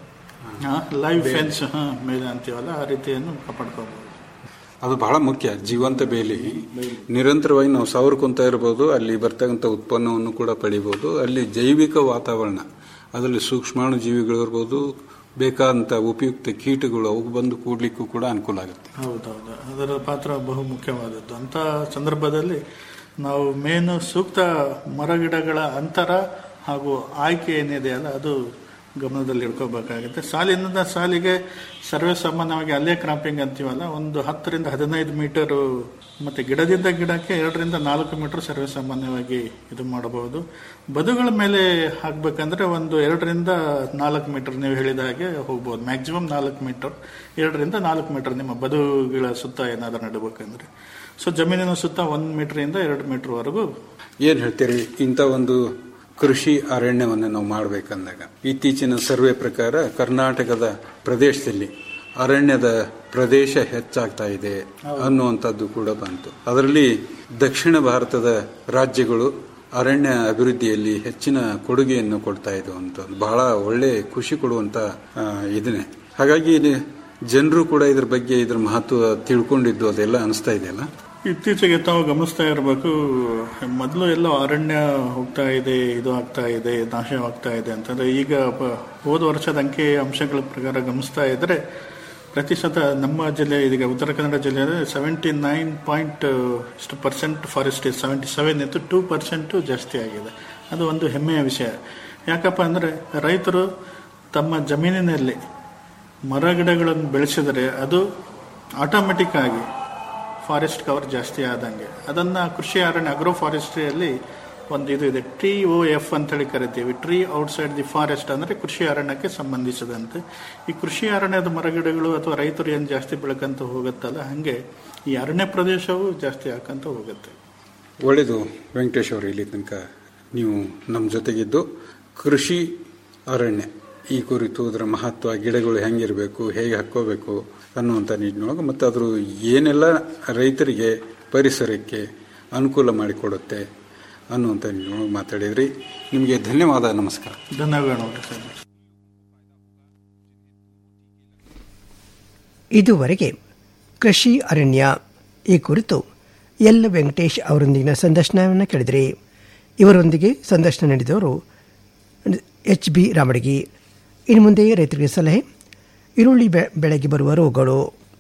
ಲೈವ್ ಫೆನ್ಸ್ ಹಾ ಮೇಲೆ ಅಂತೀವಲ್ಲ ಆ ರೀತಿಯನ್ನು ಕಾಪಾಡ್ಕೋಬಹುದು ಅದು ಬಹಳ ಮುಖ್ಯ ಜೀವಂತ ಬೇಲಿ ನಿರಂತರವಾಗಿ ನಾವು ಸವರ್ಕೊಂತ ಇರಬಹುದು ಅಲ್ಲಿ ಬರ್ತಕ್ಕಂಥ ಉತ್ಪನ್ನವನ್ನು ಕೂಡ ಪಡಿಬಹುದು ಅಲ್ಲಿ ಜೈವಿಕ ವಾತಾವರಣ ಅದರಲ್ಲಿ ಸೂಕ್ಷ್ಮಾಣು ಜೀವಿಗಳು ಇರ್ಬೋದು ಬೇಕಾದಂತ ಉಪಯುಕ್ತ ಕೀಟಗಳು ಅವು ಬಂದು ಕೂಡ್ಲಿಕ್ಕೂ ಕೂಡ ಅನುಕೂಲ ಆಗುತ್ತೆ ಹೌದೌದು ಅದರ ಪಾತ್ರ ಬಹು ಮುಖ್ಯವಾದದ್ದು ಅಂತ ಸಂದರ್ಭದಲ್ಲಿ ನಾವು ಮೇನು ಸೂಕ್ತ ಮರಗಿಡಗಳ ಅಂತರ ಹಾಗೂ ಆಯ್ಕೆ ಏನಿದೆಯಲ್ಲ ಅದು ಗಮನದಲ್ಲಿ ಇಟ್ಕೋಬೇಕಾಗುತ್ತೆ ಸಾಲಿನಿಂದ ಸಾಲಿಗೆ ಸರ್ವೇ ಸಾಮಾನ್ಯವಾಗಿ ಅಲ್ಲೇ ಕ್ರಾಪಿಂಗ್ ಅಂತೀವಲ್ಲ ಒಂದು ಹತ್ತರಿಂದ ಹದಿನೈದು ಮೀಟರ್ ಮತ್ತೆ ಗಿಡದಿಂದ ಗಿಡಕ್ಕೆ ಎರಡರಿಂದ ನಾಲ್ಕು ಮೀಟರ್ ಸರ್ವೇ ಸಾಮಾನ್ಯವಾಗಿ ಇದು ಮಾಡಬಹುದು ಬದುಗಳ ಮೇಲೆ ಹಾಕ್ಬೇಕಂದ್ರೆ ಒಂದು ಎರಡರಿಂದ ನಾಲ್ಕು ಮೀಟರ್ ನೀವು ಹೇಳಿದ ಹಾಗೆ ಹೋಗ್ಬೋದು ಮ್ಯಾಕ್ಸಿಮಮ್ ನಾಲ್ಕು ಮೀಟರ್ ಎರಡರಿಂದ ನಾಲ್ಕು ಮೀಟರ್ ನಿಮ್ಮ ಬದುಗಳ ಸುತ್ತ ಏನಾದರೂ ನಡಬೇಕಂದ್ರೆ ಸೊ ಜಮೀನಿನ ಸುತ್ತ ಒಂದು ಮೀಟರಿಂದ ಎರಡು ಮೀಟರ್ ವರೆಗೂ ಏನ್ ಹೇಳ್ತೀರಿ ಇಂಥ ಒಂದು ಕೃಷಿ ಅರಣ್ಯವನ್ನು ನಾವು ಮಾಡಬೇಕಂದಾಗ ಇತ್ತೀಚಿನ ಸರ್ವೆ ಪ್ರಕಾರ ಕರ್ನಾಟಕದ ಪ್ರದೇಶದಲ್ಲಿ ಅರಣ್ಯದ ಪ್ರದೇಶ ಹೆಚ್ಚಾಗ್ತಾ ಇದೆ ಅನ್ನುವಂಥದ್ದು ಕೂಡ ಬಂತು ಅದರಲ್ಲಿ ದಕ್ಷಿಣ ಭಾರತದ ರಾಜ್ಯಗಳು ಅರಣ್ಯ ಅಭಿವೃದ್ಧಿಯಲ್ಲಿ ಹೆಚ್ಚಿನ ಕೊಡುಗೆಯನ್ನು ಕೊಡ್ತಾ ಇದ್ದವು ಅಂತ ಬಹಳ ಒಳ್ಳೆ ಖುಷಿ ಕೊಡುವಂತ ಆ, ಇದನ್ನೇ ಹಾಗಾಗಿ ಇಲ್ಲಿ ಜನರು ಕೂಡ ಇದ್ರ ಬಗ್ಗೆ ಇದ್ರ ಮಹತ್ವ ತಿಳ್ಕೊಂಡಿದ್ದು ಅದೆಲ್ಲ ಅನಿಸ್ತಾ ಇದೆಯಲ್ಲ ಇತ್ತೀಚೆಗೆ ತಾವು ಗಮನಿಸ್ತಾ ಇರಬೇಕು ಮೊದಲು ಎಲ್ಲೋ ಅರಣ್ಯ ಹೋಗ್ತಾ ಇದೆ ಇದು ಆಗ್ತಾ ಇದೆ ನಾಶವಾಗ್ತಾ ಇದೆ ಅಂತಂದ್ರೆ ಈಗ ಪ- ಹೋದ ವರ್ಷದ ಅಂಕಿ ಅಂಶಗಳ ಪ್ರಕಾರ ಗಮನಿಸ್ತಾ ಇದ್ರೆ ಪ್ರತಿಶತ ನಮ್ಮ ಜಿಲ್ಲೆ ಇದೀಗ ಉತ್ತರ ಕನ್ನಡ ಜಿಲ್ಲೆಯಲ್ಲಿ ಸೆವೆಂಟಿ ನೈನ್ ಪಾಯಿಂಟ್ ಇಷ್ಟು ಪರ್ಸೆಂಟ್ ಫಾರೆಸ್ಟ್ ಸೆವೆಂಟಿ ಸೆವೆನ್ ಇತ್ತು ಟೂ ಪರ್ಸೆಂಟ್ ಜಾಸ್ತಿ ಆಗಿದೆ ಅದು ಒಂದು ಹೆಮ್ಮೆಯ ವಿಷಯ ಯಾಕಪ್ಪ ಅಂದ್ರೆ ರೈತರು ತಮ್ಮ ಜಮೀನಿನಲ್ಲಿ ಮರ ಗಿಡಗಳನ್ನು ಬೆಳೆಸಿದರೆ ಅದು ಆಟೋಮೆಟಿಕ್ ಆಗಿ ಫಾರೆಸ್ಟ್ ಕವರ್ ಜಾಸ್ತಿ ಆದಂಗೆ ಅದನ್ನ ಕೃಷಿ ಅರಣ್ಯ ಅಗ್ರೋ ಫಾರೆಸ್ಟ್ರಿಯಲ್ಲಿ ಒಂದು ಇದು ಇದೆ ಟ್ರೀ ಓ ಎಫ್ ಅಂತ ಹೇಳಿ ಕರಿತೀವಿ ಟ್ರೀ ಔಟ್ಸೈಡ್ ದಿ ಫಾರೆಸ್ಟ್ ಅಂದ್ರೆ ಕೃಷಿ ಅರಣ್ಯಕ್ಕೆ ಸಂಬಂಧಿಸಿದಂತೆ ಈ ಕೃಷಿ ಅರಣ್ಯದ ಮರಗಿಡಗಳು ಅಥವಾ ರೈತರು ಏನು ಜಾಸ್ತಿ ಬೆಳಕಂತ ಹೋಗುತ್ತಲ್ಲ ಹಂಗೆ ಈ ಅರಣ್ಯ ಪ್ರದೇಶವು ಜಾಸ್ತಿ ಹಾಕಂತ ಹೋಗುತ್ತೆ ಒಳ್ಳೆಯದು ವೆಂಕಟೇಶ್ ಅವರು ಇಲ್ಲಿ ತನಕ ನೀವು ನಮ್ಮ ಜೊತೆಗಿದ್ದು ಕೃಷಿ ಅರಣ್ಯ ಈ ಕುರಿತು ಅದರ ಮಹತ್ವ ಗಿಡಗಳು ಹೆಂಗಿರಬೇಕು ಹೇಗೆ ಹಾಕ್ಕೋಬೇಕು ಅನ್ನುವಂಥ ನಿಟ್ಟಿನೊಳಗೆ ಮತ್ತು ಅದ್ರ ಏನೆಲ್ಲ ರೈತರಿಗೆ ಪರಿಸರಕ್ಕೆ ಅನುಕೂಲ ಮಾಡಿಕೊಡುತ್ತೆ ಅನ್ನುವಂಥ ನಿಟ್ಟಿನೊಳಗೆ ಮಾತಾಡಿದ್ರಿ ನಿಮಗೆ ಧನ್ಯವಾದ ನಮಸ್ಕಾರ ಧನ್ಯವಾದಗಳು ಸರ್ ಇದುವರೆಗೆ ಕೃಷಿ ಅರಣ್ಯ ಈ ಕುರಿತು ಎಲ್ ವೆಂಕಟೇಶ್ ಅವರೊಂದಿಗಿನ ಸಂದರ್ಶನವನ್ನು ಕೇಳಿದ್ರಿ ಇವರೊಂದಿಗೆ ಸಂದರ್ಶನ ನೀಡಿದವರು ಎಚ್ ಬಿ ರಾಮಡಗಿ ಇನ್ನು ಮುಂದೆ ರೈತರಿಗೆ ಸಲಹೆ ಈರುಳ್ಳಿ ಬೆ- ಬೆಳೆಗೆ ಬರುವ ರೋಗಗಳು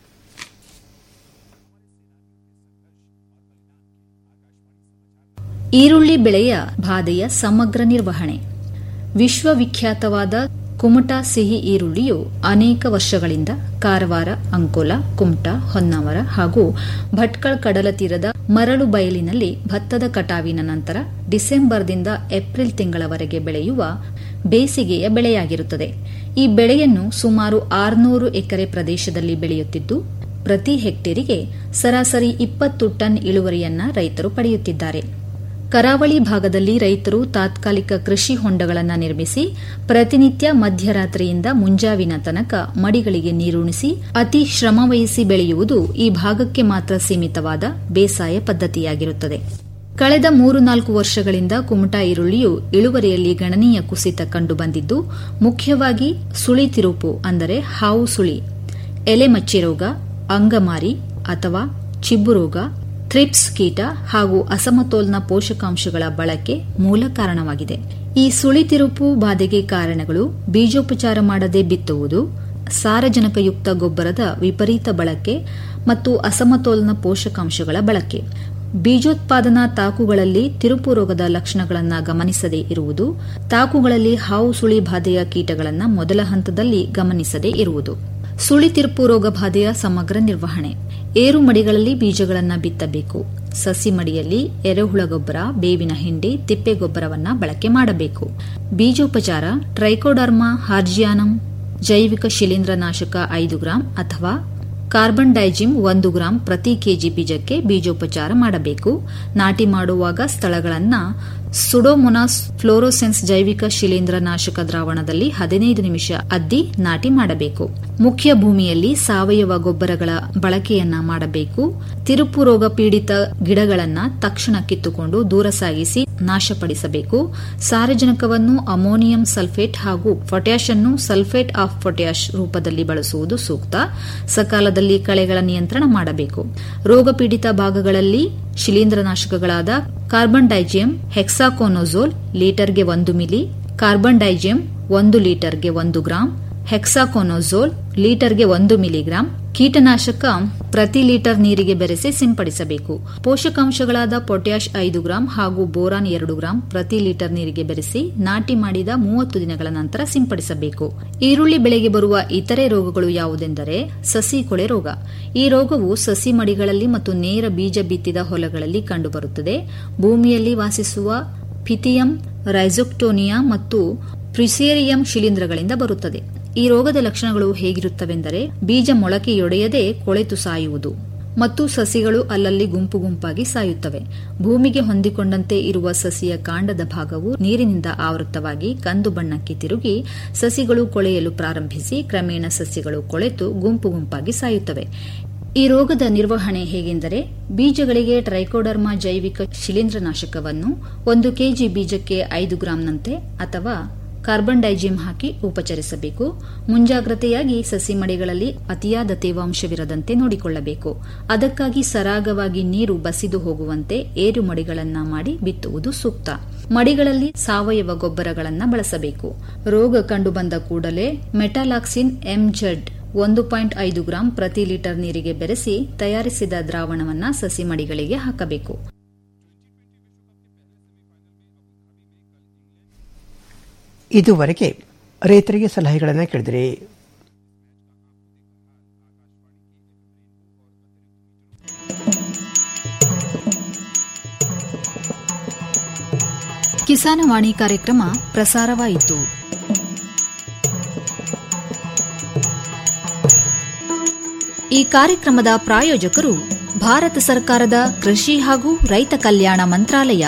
ಈರುಳ್ಳಿ ಬೆಳೆಯ ಬಾಧೆಯ ಸಮಗ್ರ ನಿರ್ವಹಣೆ ವಿಶ್ವವಿಖ್ಯಾತವಾದ ಕುಮಟಾ ಸಿಹಿ ಈರುಳ್ಳಿಯು ಅನೇಕ ವರ್ಷಗಳಿಂದ ಕಾರವಾರ ಅಂಕೋಲ ಕುಮಟಾ ಹೊನ್ನಾವರ ಹಾಗೂ ಭಟ್ಕಳ ಕಡಲ ತೀರದ ಮರಳು ಬಯಲಿನಲ್ಲಿ ಭತ್ತದ ಕಟಾವಿನ ನಂತರ ಡಿಸೆಂಬರ್ದಿಂದ ಏಪ್ರಿಲ್ ತಿಂಗಳವರೆಗೆ ಬೆಳೆಯುವ ಬೇಸಿಗೆಯ ಬೆಳೆಯಾಗಿರುತ್ತದೆ ಈ ಬೆಳೆಯನ್ನು ಸುಮಾರು ಆರುನೂರು ಎಕರೆ ಪ್ರದೇಶದಲ್ಲಿ ಬೆಳೆಯುತ್ತಿದ್ದು ಪ್ರತಿ ಹೆಕ್ಟೇರಿಗೆ ಸರಾಸರಿ ಇಪ್ಪತ್ತು ಟನ್ ಇಳುವರಿಯನ್ನ ರೈತರು ಪಡೆಯುತ್ತಿದ್ದಾರೆ ಕರಾವಳಿ ಭಾಗದಲ್ಲಿ ರೈತರು ತಾತ್ಕಾಲಿಕ ಕೃಷಿ ಹೊಂಡಗಳನ್ನು ನಿರ್ಮಿಸಿ ಪ್ರತಿನಿತ್ಯ ಮಧ್ಯರಾತ್ರಿಯಿಂದ ಮುಂಜಾವಿನ ತನಕ ಮಡಿಗಳಿಗೆ ನೀರುಣಿಸಿ ಅತಿ ಶ್ರಮವಹಿಸಿ ಬೆಳೆಯುವುದು ಈ ಭಾಗಕ್ಕೆ ಮಾತ್ರ ಸೀಮಿತವಾದ ಬೇಸಾಯ ಪದ್ಧತಿಯಾಗಿರುತ್ತದೆ ಕಳೆದ ಮೂರು ನಾಲ್ಕು ವರ್ಷಗಳಿಂದ ಕುಮಟಾ ಈರುಳ್ಳಿಯು ಇಳುವರಿಯಲ್ಲಿ ಗಣನೀಯ ಕುಸಿತ ಕಂಡುಬಂದಿದ್ದು ಮುಖ್ಯವಾಗಿ ಸುಳಿ ತಿರುಪು ಅಂದರೆ ಹಾವು ಸುಳಿ ಎಲೆ ಮಚ್ಚಿ ರೋಗ ಅಂಗಮಾರಿ ಅಥವಾ ಚಿಬ್ಬು ರೋಗ ಥ್ರಿಪ್ಸ್ ಕೀಟ ಹಾಗೂ ಅಸಮತೋಲನ ಪೋಷಕಾಂಶಗಳ ಬಳಕೆ ಮೂಲ ಕಾರಣವಾಗಿದೆ ಈ ಸುಳಿತಿರುಪು ಬಾಧೆಗೆ ಕಾರಣಗಳು ಬೀಜೋಪಚಾರ ಮಾಡದೆ ಬಿತ್ತುವುದು ಸಾರಜನಕಯುಕ್ತ ಗೊಬ್ಬರದ ವಿಪರೀತ ಬಳಕೆ ಮತ್ತು ಅಸಮತೋಲನ ಪೋಷಕಾಂಶಗಳ ಬಳಕೆ ಬೀಜೋತ್ಪಾದನಾ ತಾಕುಗಳಲ್ಲಿ ತಿರುಪು ರೋಗದ ಲಕ್ಷಣಗಳನ್ನು ಗಮನಿಸದೇ ಇರುವುದು ತಾಕುಗಳಲ್ಲಿ ಹಾವು ಸುಳಿ ಬಾಧೆಯ ಕೀಟಗಳನ್ನು ಮೊದಲ ಹಂತದಲ್ಲಿ ಗಮನಿಸದೇ ಇರುವುದು ಸುಳಿ ತಿರುಪು ರೋಗ ಬಾಧೆಯ ಸಮಗ್ರ ನಿರ್ವಹಣೆ ಏರು ಮಡಿಗಳಲ್ಲಿ ಬೀಜಗಳನ್ನು ಬಿತ್ತಬೇಕು ಸಸಿ ಮಡಿಯಲ್ಲಿ ಎರೆಹುಳ ಗೊಬ್ಬರ ಬೇವಿನ ಹಿಂಡಿ ತಿಪ್ಪೆ ಗೊಬ್ಬರವನ್ನ ಬಳಕೆ ಮಾಡಬೇಕು ಬೀಜೋಪಚಾರ ಟ್ರೈಕೋಡರ್ಮಾ ಹಾರ್ಜಿಯಾನಂ ಜೈವಿಕ ಶಿಲೀಂಧ್ರನಾಶಕ ಐದು ಗ್ರಾಂ ಅಥವಾ ಕಾರ್ಬನ್ ಡೈಜಿಮ್ ಒಂದು ಗ್ರಾಂ ಪ್ರತಿ ಕೆಜಿ ಬೀಜಕ್ಕೆ ಬೀಜೋಪಚಾರ ಮಾಡಬೇಕು ನಾಟಿ ಮಾಡುವಾಗ ಸ್ಥಳಗಳನ್ನು ಸುಡೋಮೊನಾಸ್ ಫ್ಲೋರೋಸೆನ್ಸ್ ಜೈವಿಕ ಶಿಲೀಂಧ್ರನಾಶಕ ದ್ರಾವಣದಲ್ಲಿ ಹದಿನೈದು ನಿಮಿಷ ಅದ್ದಿ ನಾಟಿ ಮಾಡಬೇಕು ಮುಖ್ಯ ಭೂಮಿಯಲ್ಲಿ ಸಾವಯವ ಗೊಬ್ಬರಗಳ ಬಳಕೆಯನ್ನ ಮಾಡಬೇಕು ತಿರುಪು ರೋಗ ಪೀಡಿತ ಗಿಡಗಳನ್ನ ತಕ್ಷಣ ಕಿತ್ತುಕೊಂಡು ದೂರ ಸಾಗಿಸಿ ನಾಶಪಡಿಸಬೇಕು ಸಾರಜನಕವನ್ನು ಅಮೋನಿಯಂ ಸಲ್ಫೇಟ್ ಹಾಗೂ ಪೊಟ್ಯಾಷ್ ಅನ್ನು ಸಲ್ಫೇಟ್ ಆಫ್ ಪೊಟ್ಯಾಷ್ ರೂಪದಲ್ಲಿ ಬಳಸುವುದು ಸೂಕ್ತ ಸಕಾಲದಲ್ಲಿ ಕಳೆಗಳ ನಿಯಂತ್ರಣ ಮಾಡಬೇಕು ರೋಗ ಪೀಡಿತ ಭಾಗಗಳಲ್ಲಿ ಶಿಲೀಂಧ್ರನಾಶಕಗಳಾದ ಕಾರ್ಬನ್ ಡೈಜಿಯಂ ಹೆಕ್ಸಾಕೋನೋಜೋಲ್ ಲೀಟರ್ಗೆ ಒಂದು ಮಿಲಿ ಕಾರ್ಬನ್ ಡೈಜಿಯಂ ಒಂದು ಲೀಟರ್ಗೆ ಒಂದು ಗ್ರಾಂ ಹೆಕ್ಸಾಕೋನೋಜೋಲ್ ಲೀಟರ್ಗೆ ಒಂದು ಮಿಲಿಗ್ರಾಂ ಕೀಟನಾಶಕ ಪ್ರತಿ ಲೀಟರ್ ನೀರಿಗೆ ಬೆರೆಸಿ ಸಿಂಪಡಿಸಬೇಕು ಪೋಷಕಾಂಶಗಳಾದ ಪೊಟ್ಯಾಷ್ ಐದು ಗ್ರಾಂ ಹಾಗೂ ಬೋರಾನ್ ಎರಡು ಗ್ರಾಂ ಪ್ರತಿ ಲೀಟರ್ ನೀರಿಗೆ ಬೆರೆಸಿ ನಾಟಿ ಮಾಡಿದ ಮೂವತ್ತು ದಿನಗಳ ನಂತರ ಸಿಂಪಡಿಸಬೇಕು ಈರುಳ್ಳಿ ಬೆಳೆಗೆ ಬರುವ ಇತರೆ ರೋಗಗಳು ಯಾವುದೆಂದರೆ ಸಸಿ ಕೊಳೆ ರೋಗ ಈ ರೋಗವು ಸಸಿ ಮಡಿಗಳಲ್ಲಿ ಮತ್ತು ನೇರ ಬೀಜ ಬಿತ್ತಿದ ಹೊಲಗಳಲ್ಲಿ ಕಂಡುಬರುತ್ತದೆ ಭೂಮಿಯಲ್ಲಿ ವಾಸಿಸುವ ಫಿಥಿಯಂ ರೈಸೋಕ್ಟೋನಿಯಾ ಮತ್ತು ಪ್ರಿಸೇರಿಯಂ ಶಿಲೀಂಧ್ರಗಳಿಂದ ಬರುತ್ತದೆ ಈ ರೋಗದ ಲಕ್ಷಣಗಳು ಹೇಗಿರುತ್ತವೆಂದರೆ ಬೀಜ ಮೊಳಕೆಯೊಡೆಯದೆ ಕೊಳೆತು ಸಾಯುವುದು ಮತ್ತು ಸಸಿಗಳು ಅಲ್ಲಲ್ಲಿ ಗುಂಪು ಗುಂಪಾಗಿ ಸಾಯುತ್ತವೆ ಭೂಮಿಗೆ ಹೊಂದಿಕೊಂಡಂತೆ ಇರುವ ಸಸಿಯ ಕಾಂಡದ ಭಾಗವು ನೀರಿನಿಂದ ಆವೃತವಾಗಿ ಕಂದು ಬಣ್ಣಕ್ಕೆ ತಿರುಗಿ ಸಸಿಗಳು ಕೊಳೆಯಲು ಪ್ರಾರಂಭಿಸಿ ಕ್ರಮೇಣ ಸಸಿಗಳು ಕೊಳೆತು ಗುಂಪು ಗುಂಪಾಗಿ ಸಾಯುತ್ತವೆ ಈ ರೋಗದ ನಿರ್ವಹಣೆ ಹೇಗೆಂದರೆ ಬೀಜಗಳಿಗೆ ಟ್ರೈಕೋಡರ್ಮಾ ಜೈವಿಕ ಶಿಲೀಂಧ್ರನಾಶಕವನ್ನು ಒಂದು ಕೆಜಿ ಬೀಜಕ್ಕೆ ಐದು ಗ್ರಾಂನಂತೆ ಅಥವಾ ಕಾರ್ಬನ್ ಡೈಜಿಮ್ ಹಾಕಿ ಉಪಚರಿಸಬೇಕು ಮುಂಜಾಗ್ರತೆಯಾಗಿ ಸಸಿ ಮಡಿಗಳಲ್ಲಿ ಅತಿಯಾದ ತೇವಾಂಶವಿರದಂತೆ ನೋಡಿಕೊಳ್ಳಬೇಕು ಅದಕ್ಕಾಗಿ ಸರಾಗವಾಗಿ ನೀರು ಬಸಿದು ಹೋಗುವಂತೆ ಏರು ಮಡಿಗಳನ್ನ ಮಾಡಿ ಬಿತ್ತುವುದು ಸೂಕ್ತ ಮಡಿಗಳಲ್ಲಿ ಸಾವಯವ ಗೊಬ್ಬರಗಳನ್ನು ಬಳಸಬೇಕು ರೋಗ ಕಂಡುಬಂದ ಕೂಡಲೇ ಮೆಟಾಲಾಕ್ಸಿನ್ ಎಂಜೆಡ್ ಒಂದು ಪಾಯಿಂಟ್ ಐದು ಗ್ರಾಂ ಪ್ರತಿ ಲೀಟರ್ ನೀರಿಗೆ ಬೆರೆಸಿ ತಯಾರಿಸಿದ ದ್ರಾವಣವನ್ನು ಸಸಿ ಮಡಿಗಳಿಗೆ ಹಾಕಬೇಕು ಇದುವರೆಗೆ ರೈತರಿಗೆ ಸಲಹೆಗಳನ್ನು ಕೇಳಿದಿರಿ ಕಿಸಾನವಾಣಿ ಕಾರ್ಯಕ್ರಮ ಪ್ರಸಾರವಾಯಿತು ಈ ಕಾರ್ಯಕ್ರಮದ ಪ್ರಾಯೋಜಕರು ಭಾರತ ಸರ್ಕಾರದ ಕೃಷಿ ಹಾಗೂ ರೈತ ಕಲ್ಯಾಣ ಮಂತ್ರಾಲಯ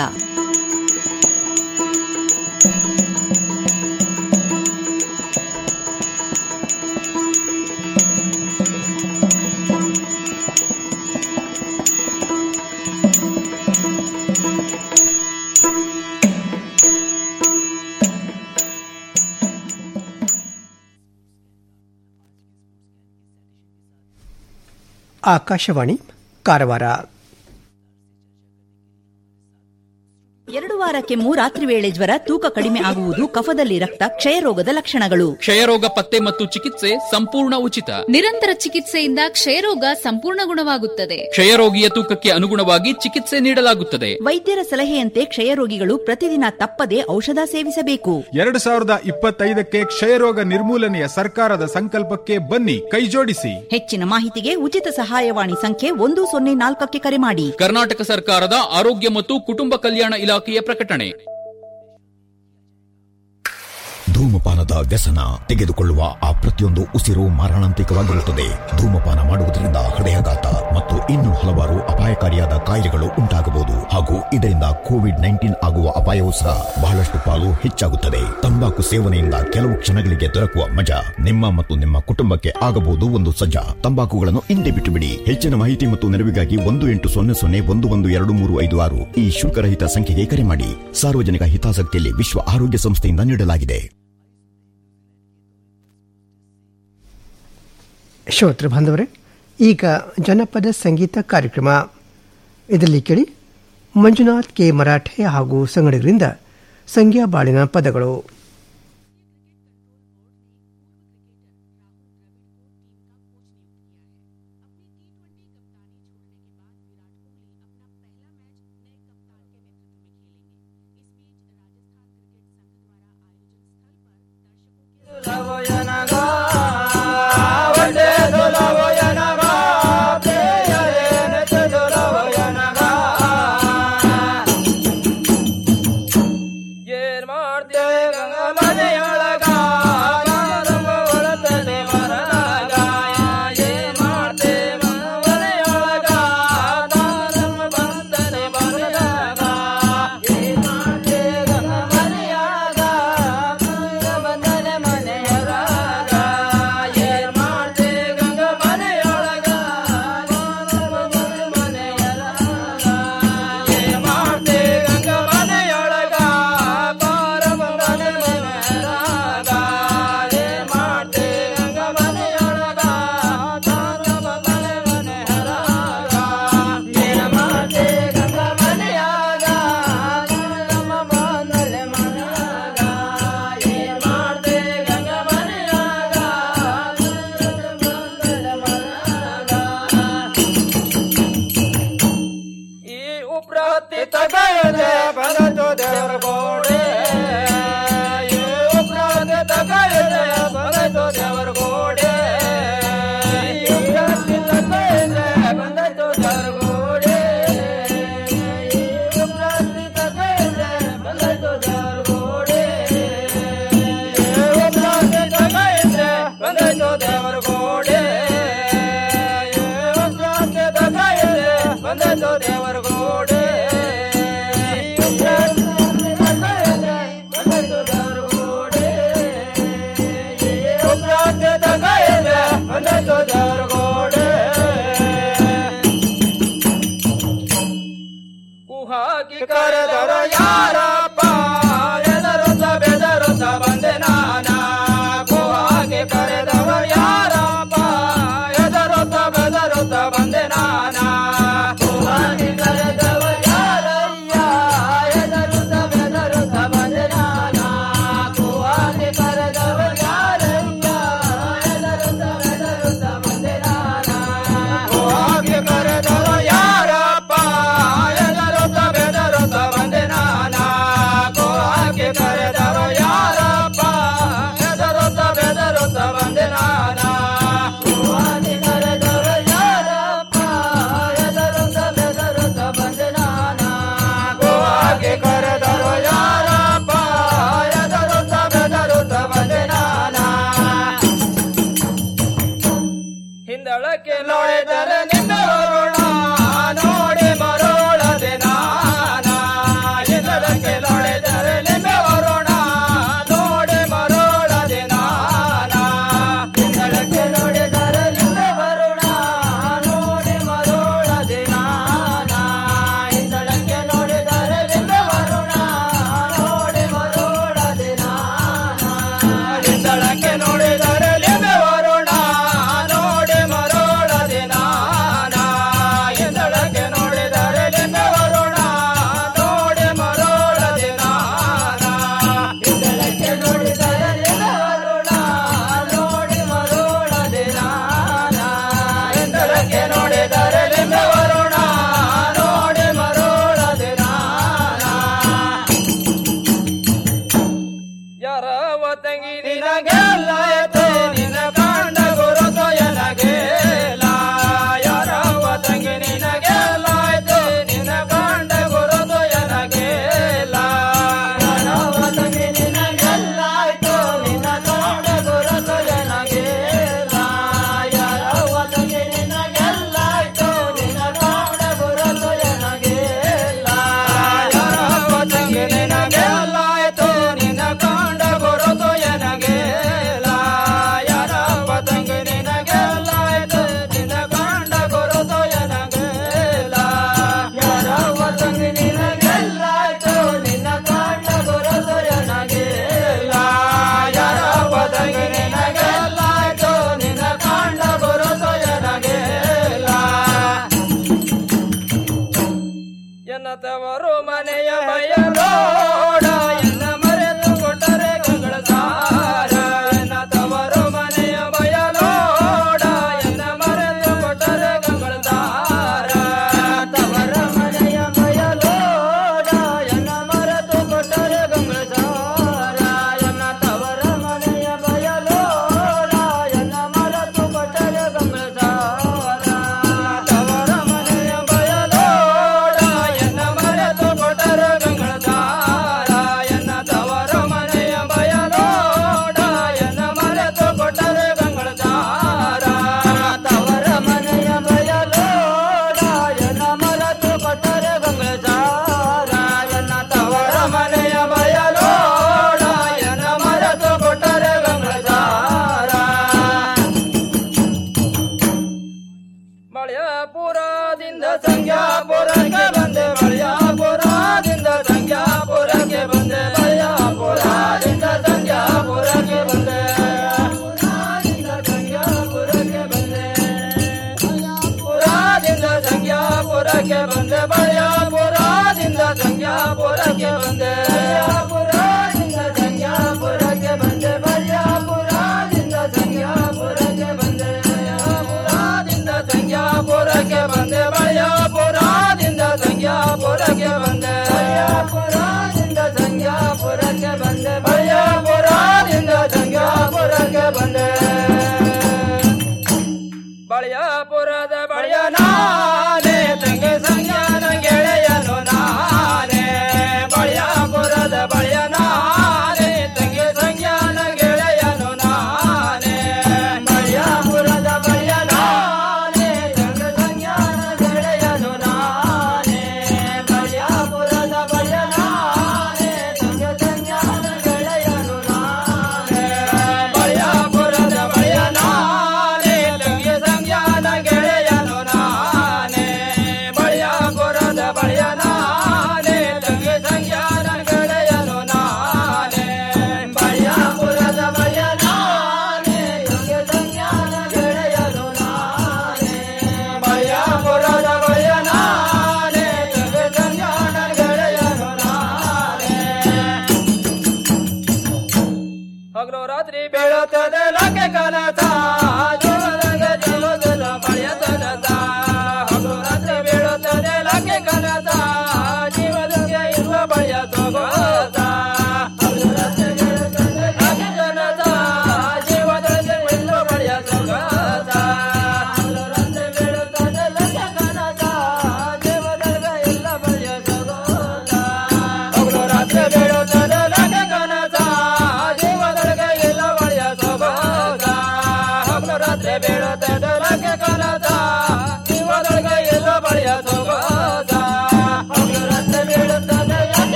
ಆಕಾಶವಾಣಿ ಕಾರವಾರ ಎರಡು ವಾರ ಕೆಮ್ಮು ರಾತ್ರಿ ವೇಳೆ ಜ್ವರ ತೂಕ ಕಡಿಮೆ ಆಗುವುದು ಕಫದಲ್ಲಿ ರಕ್ತ ಕ್ಷಯರೋಗದ ಲಕ್ಷಣಗಳು ಕ್ಷಯರೋಗ ಪತ್ತೆ ಮತ್ತು ಚಿಕಿತ್ಸೆ ಸಂಪೂರ್ಣ ಉಚಿತ ನಿರಂತರ ಚಿಕಿತ್ಸೆಯಿಂದ ಕ್ಷಯರೋಗ ಸಂಪೂರ್ಣ ಗುಣವಾಗುತ್ತದೆ ಕ್ಷಯರೋಗಿಯ ತೂಕಕ್ಕೆ ಅನುಗುಣವಾಗಿ ಚಿಕಿತ್ಸೆ ನೀಡಲಾಗುತ್ತದೆ ವೈದ್ಯರ ಸಲಹೆಯಂತೆ ಕ್ಷಯರೋಗಿಗಳು ಪ್ರತಿದಿನ ತಪ್ಪದೆ ಔಷಧ ಸೇವಿಸಬೇಕು ಎರಡು ಸಾವಿರದ ಇಪ್ಪತ್ತೈದಕ್ಕೆ ಕ್ಷಯರೋಗ ನಿರ್ಮೂಲನೆಯ ಸರ್ಕಾರದ ಸಂಕಲ್ಪಕ್ಕೆ ಬನ್ನಿ ಕೈಜೋಡಿಸಿ ಹೆಚ್ಚಿನ ಮಾಹಿತಿಗೆ ಉಚಿತ ಸಹಾಯವಾಣಿ ಸಂಖ್ಯೆ ಒಂದು ಸೊನ್ನೆ ನಾಲ್ಕಕ್ಕೆ ಕರೆ ಮಾಡಿ ಕರ್ನಾಟಕ ಸರ್ಕಾರದ ಆರೋಗ್ಯ ಮತ್ತು ಕುಟುಂಬ ಕಲ್ಯಾಣ ಇಲಾಖೆಯ ಪ್ರಕಟಣೆ ಧೂಮಪಾನದ ವ್ಯಸನ ತೆಗೆದುಕೊಳ್ಳುವ ಆ ಪ್ರತಿಯೊಂದು ಉಸಿರು ಮಾರಣಾಂತಿಕವಾಗಿರುತ್ತದೆ ಧೂಮಪಾನ ಮಾಡುವುದರಿಂದ ಹೃದಯಾಘಾತ ಮತ್ತು ಇನ್ನೂ ಹಲವಾರು ಅಪಾಯಕಾರಿಯಾದ ಕಾಯಿಲೆಗಳು ಉಂಟಾಗಬಹುದು ಹಾಗೂ ಇದರಿಂದ ಕೋವಿಡ್ ನೈನ್ಟೀನ್ ಆಗುವ ಅಪಾಯವೂ ಸಹ ಬಹಳಷ್ಟು ಪಾಲು ಹೆಚ್ಚಾಗುತ್ತದೆ ತಂಬಾಕು ಸೇವನೆಯಿಂದ ಕೆಲವು ಕ್ಷಣಗಳಿಗೆ ದೊರಕುವ ಮಜಾ ನಿಮ್ಮ ಮತ್ತು ನಿಮ್ಮ ಕುಟುಂಬಕ್ಕೆ ಆಗಬಹುದು ಒಂದು ಸಜ್ಜಾ ತಂಬಾಕುಗಳನ್ನು ಹಿಂದೆ ಬಿಟ್ಟು ಬಿಡಿ ಹೆಚ್ಚಿನ ಮಾಹಿತಿ ಮತ್ತು ನೆರವಿಗಾಗಿ ಒಂದು ಎಂಟು ಸೊನ್ನೆ ಸೊನ್ನೆ ಒಂದು ಒಂದು ಎರಡು ಮೂರು ಐದು ಆರು ಈ ಶುಲ್ಕರಹಿತ ಸಂಖ್ಯೆಗೆ ಕರೆ ಮಾಡಿ ಸಾರ್ವಜನಿಕ ಹಿತಾಸಕ್ತಿಯಲ್ಲಿ ವಿಶ್ವ ಆರೋಗ್ಯ ಸಂಸ್ಥೆಯಿಂದ ನೀಡಲಾಗಿದೆ ಶ್ರೋತೃ ಬಾಂಧವರೇ ಈಗ ಜನಪದ ಸಂಗೀತ ಕಾರ್ಯಕ್ರಮ ಇದರಲ್ಲಿ ಕೇಳಿ ಮಂಜುನಾಥ್ ಕೆ ಮರಾಠೆ ಹಾಗೂ ಸಂಗಡಿಗರಿಂದ ಸಂಖ್ಯಾ ಬಾಳಿನ ಪದಗಳು ಕರೆದವ ಯಾರಪ್ಪ ಎದರುತ್ತ ಬೆದರುತ್ತ ಬಂದೆ ನಾನಾ ತವರು ಮನೆಯ ಬಯಲೋಡ ಎನ್ನ ಮರೆತು ಕೊಟ್ಟರೆ ಗಂಗಳ ಸಾರ ಎನ್ನ ತವರು ಮನೆಯ ಬಯಲೋಡ ಎನ್ನ ಮರೆತು ಕೊಟ್ಟರೆ ಗಂಗಳ ಸಾರ ತವರ ಮನೆಯ ಬಯಲೋಡ ಎನ್ನ ಮರೆತು ಕೊಟ್ಟರೆ ಗಂಗಳ ಸಾರ ಎನ್ನ ತವರ ಮನೆಯ ಬಯಲೋಡ ಎನ್ನ ಮರೆತು ಕೊಟ್ಟರೆ ಗಂಗಳ ಸಾರ ತವರ ಮನೆಯ ಬಯಲೋಡ ಎನ್ನ ಮರೆತು ಕೊಟ್ಟರೆ ಗಂಗಳ ಸಾರ ಎನ್ನ ತವರ ಮನೆಯ ಬಯಲೋಡ ಎನ್ನ ಮರೆತು ಕೊಟ್ಟರೆ ಗಂಗಳ ಸಾರ ತವರ ಮನೆಯ ಬಯಲೋಡ ಎನ್ನ ಮರೆತು ಕೊಟ್ಟರೆ ಗಂಗಳ ಸಾರ ಎನ್ನ ತವರ ಮನೆಯ ಬಯಲೋಡ ಎನ್ನ ಮರೆತು ಕೊಟ್ಟರೆ ಗಂಗಳ ಸಾರ ಮಳೆಯಾಪುರದಿಂದ ಸಂಗ್ಯಾಪುರಕ್ಕೆ ಬಂದೆ ಮಳೆಯಾಪುರದಿಂದ ಸಂಗ್ಯಾಪುರಕ್ಕೆ ಬಂದೆ ಮಳೆಯಾಪುರದಿಂದ ಸಂಗ್ಯಾಪುರಕ್ಕೆ ಬಂದೆ ಪುರಾದಿಂದ ಸಂಗ್ಯಾಪುರಕ್ಕೆ ಬಂದೆ ಮಳೆಯಾಪುರದಿಂದ ಸಂಗ್ಯಾಪುರಕ್ಕೆ ಬಂದೆ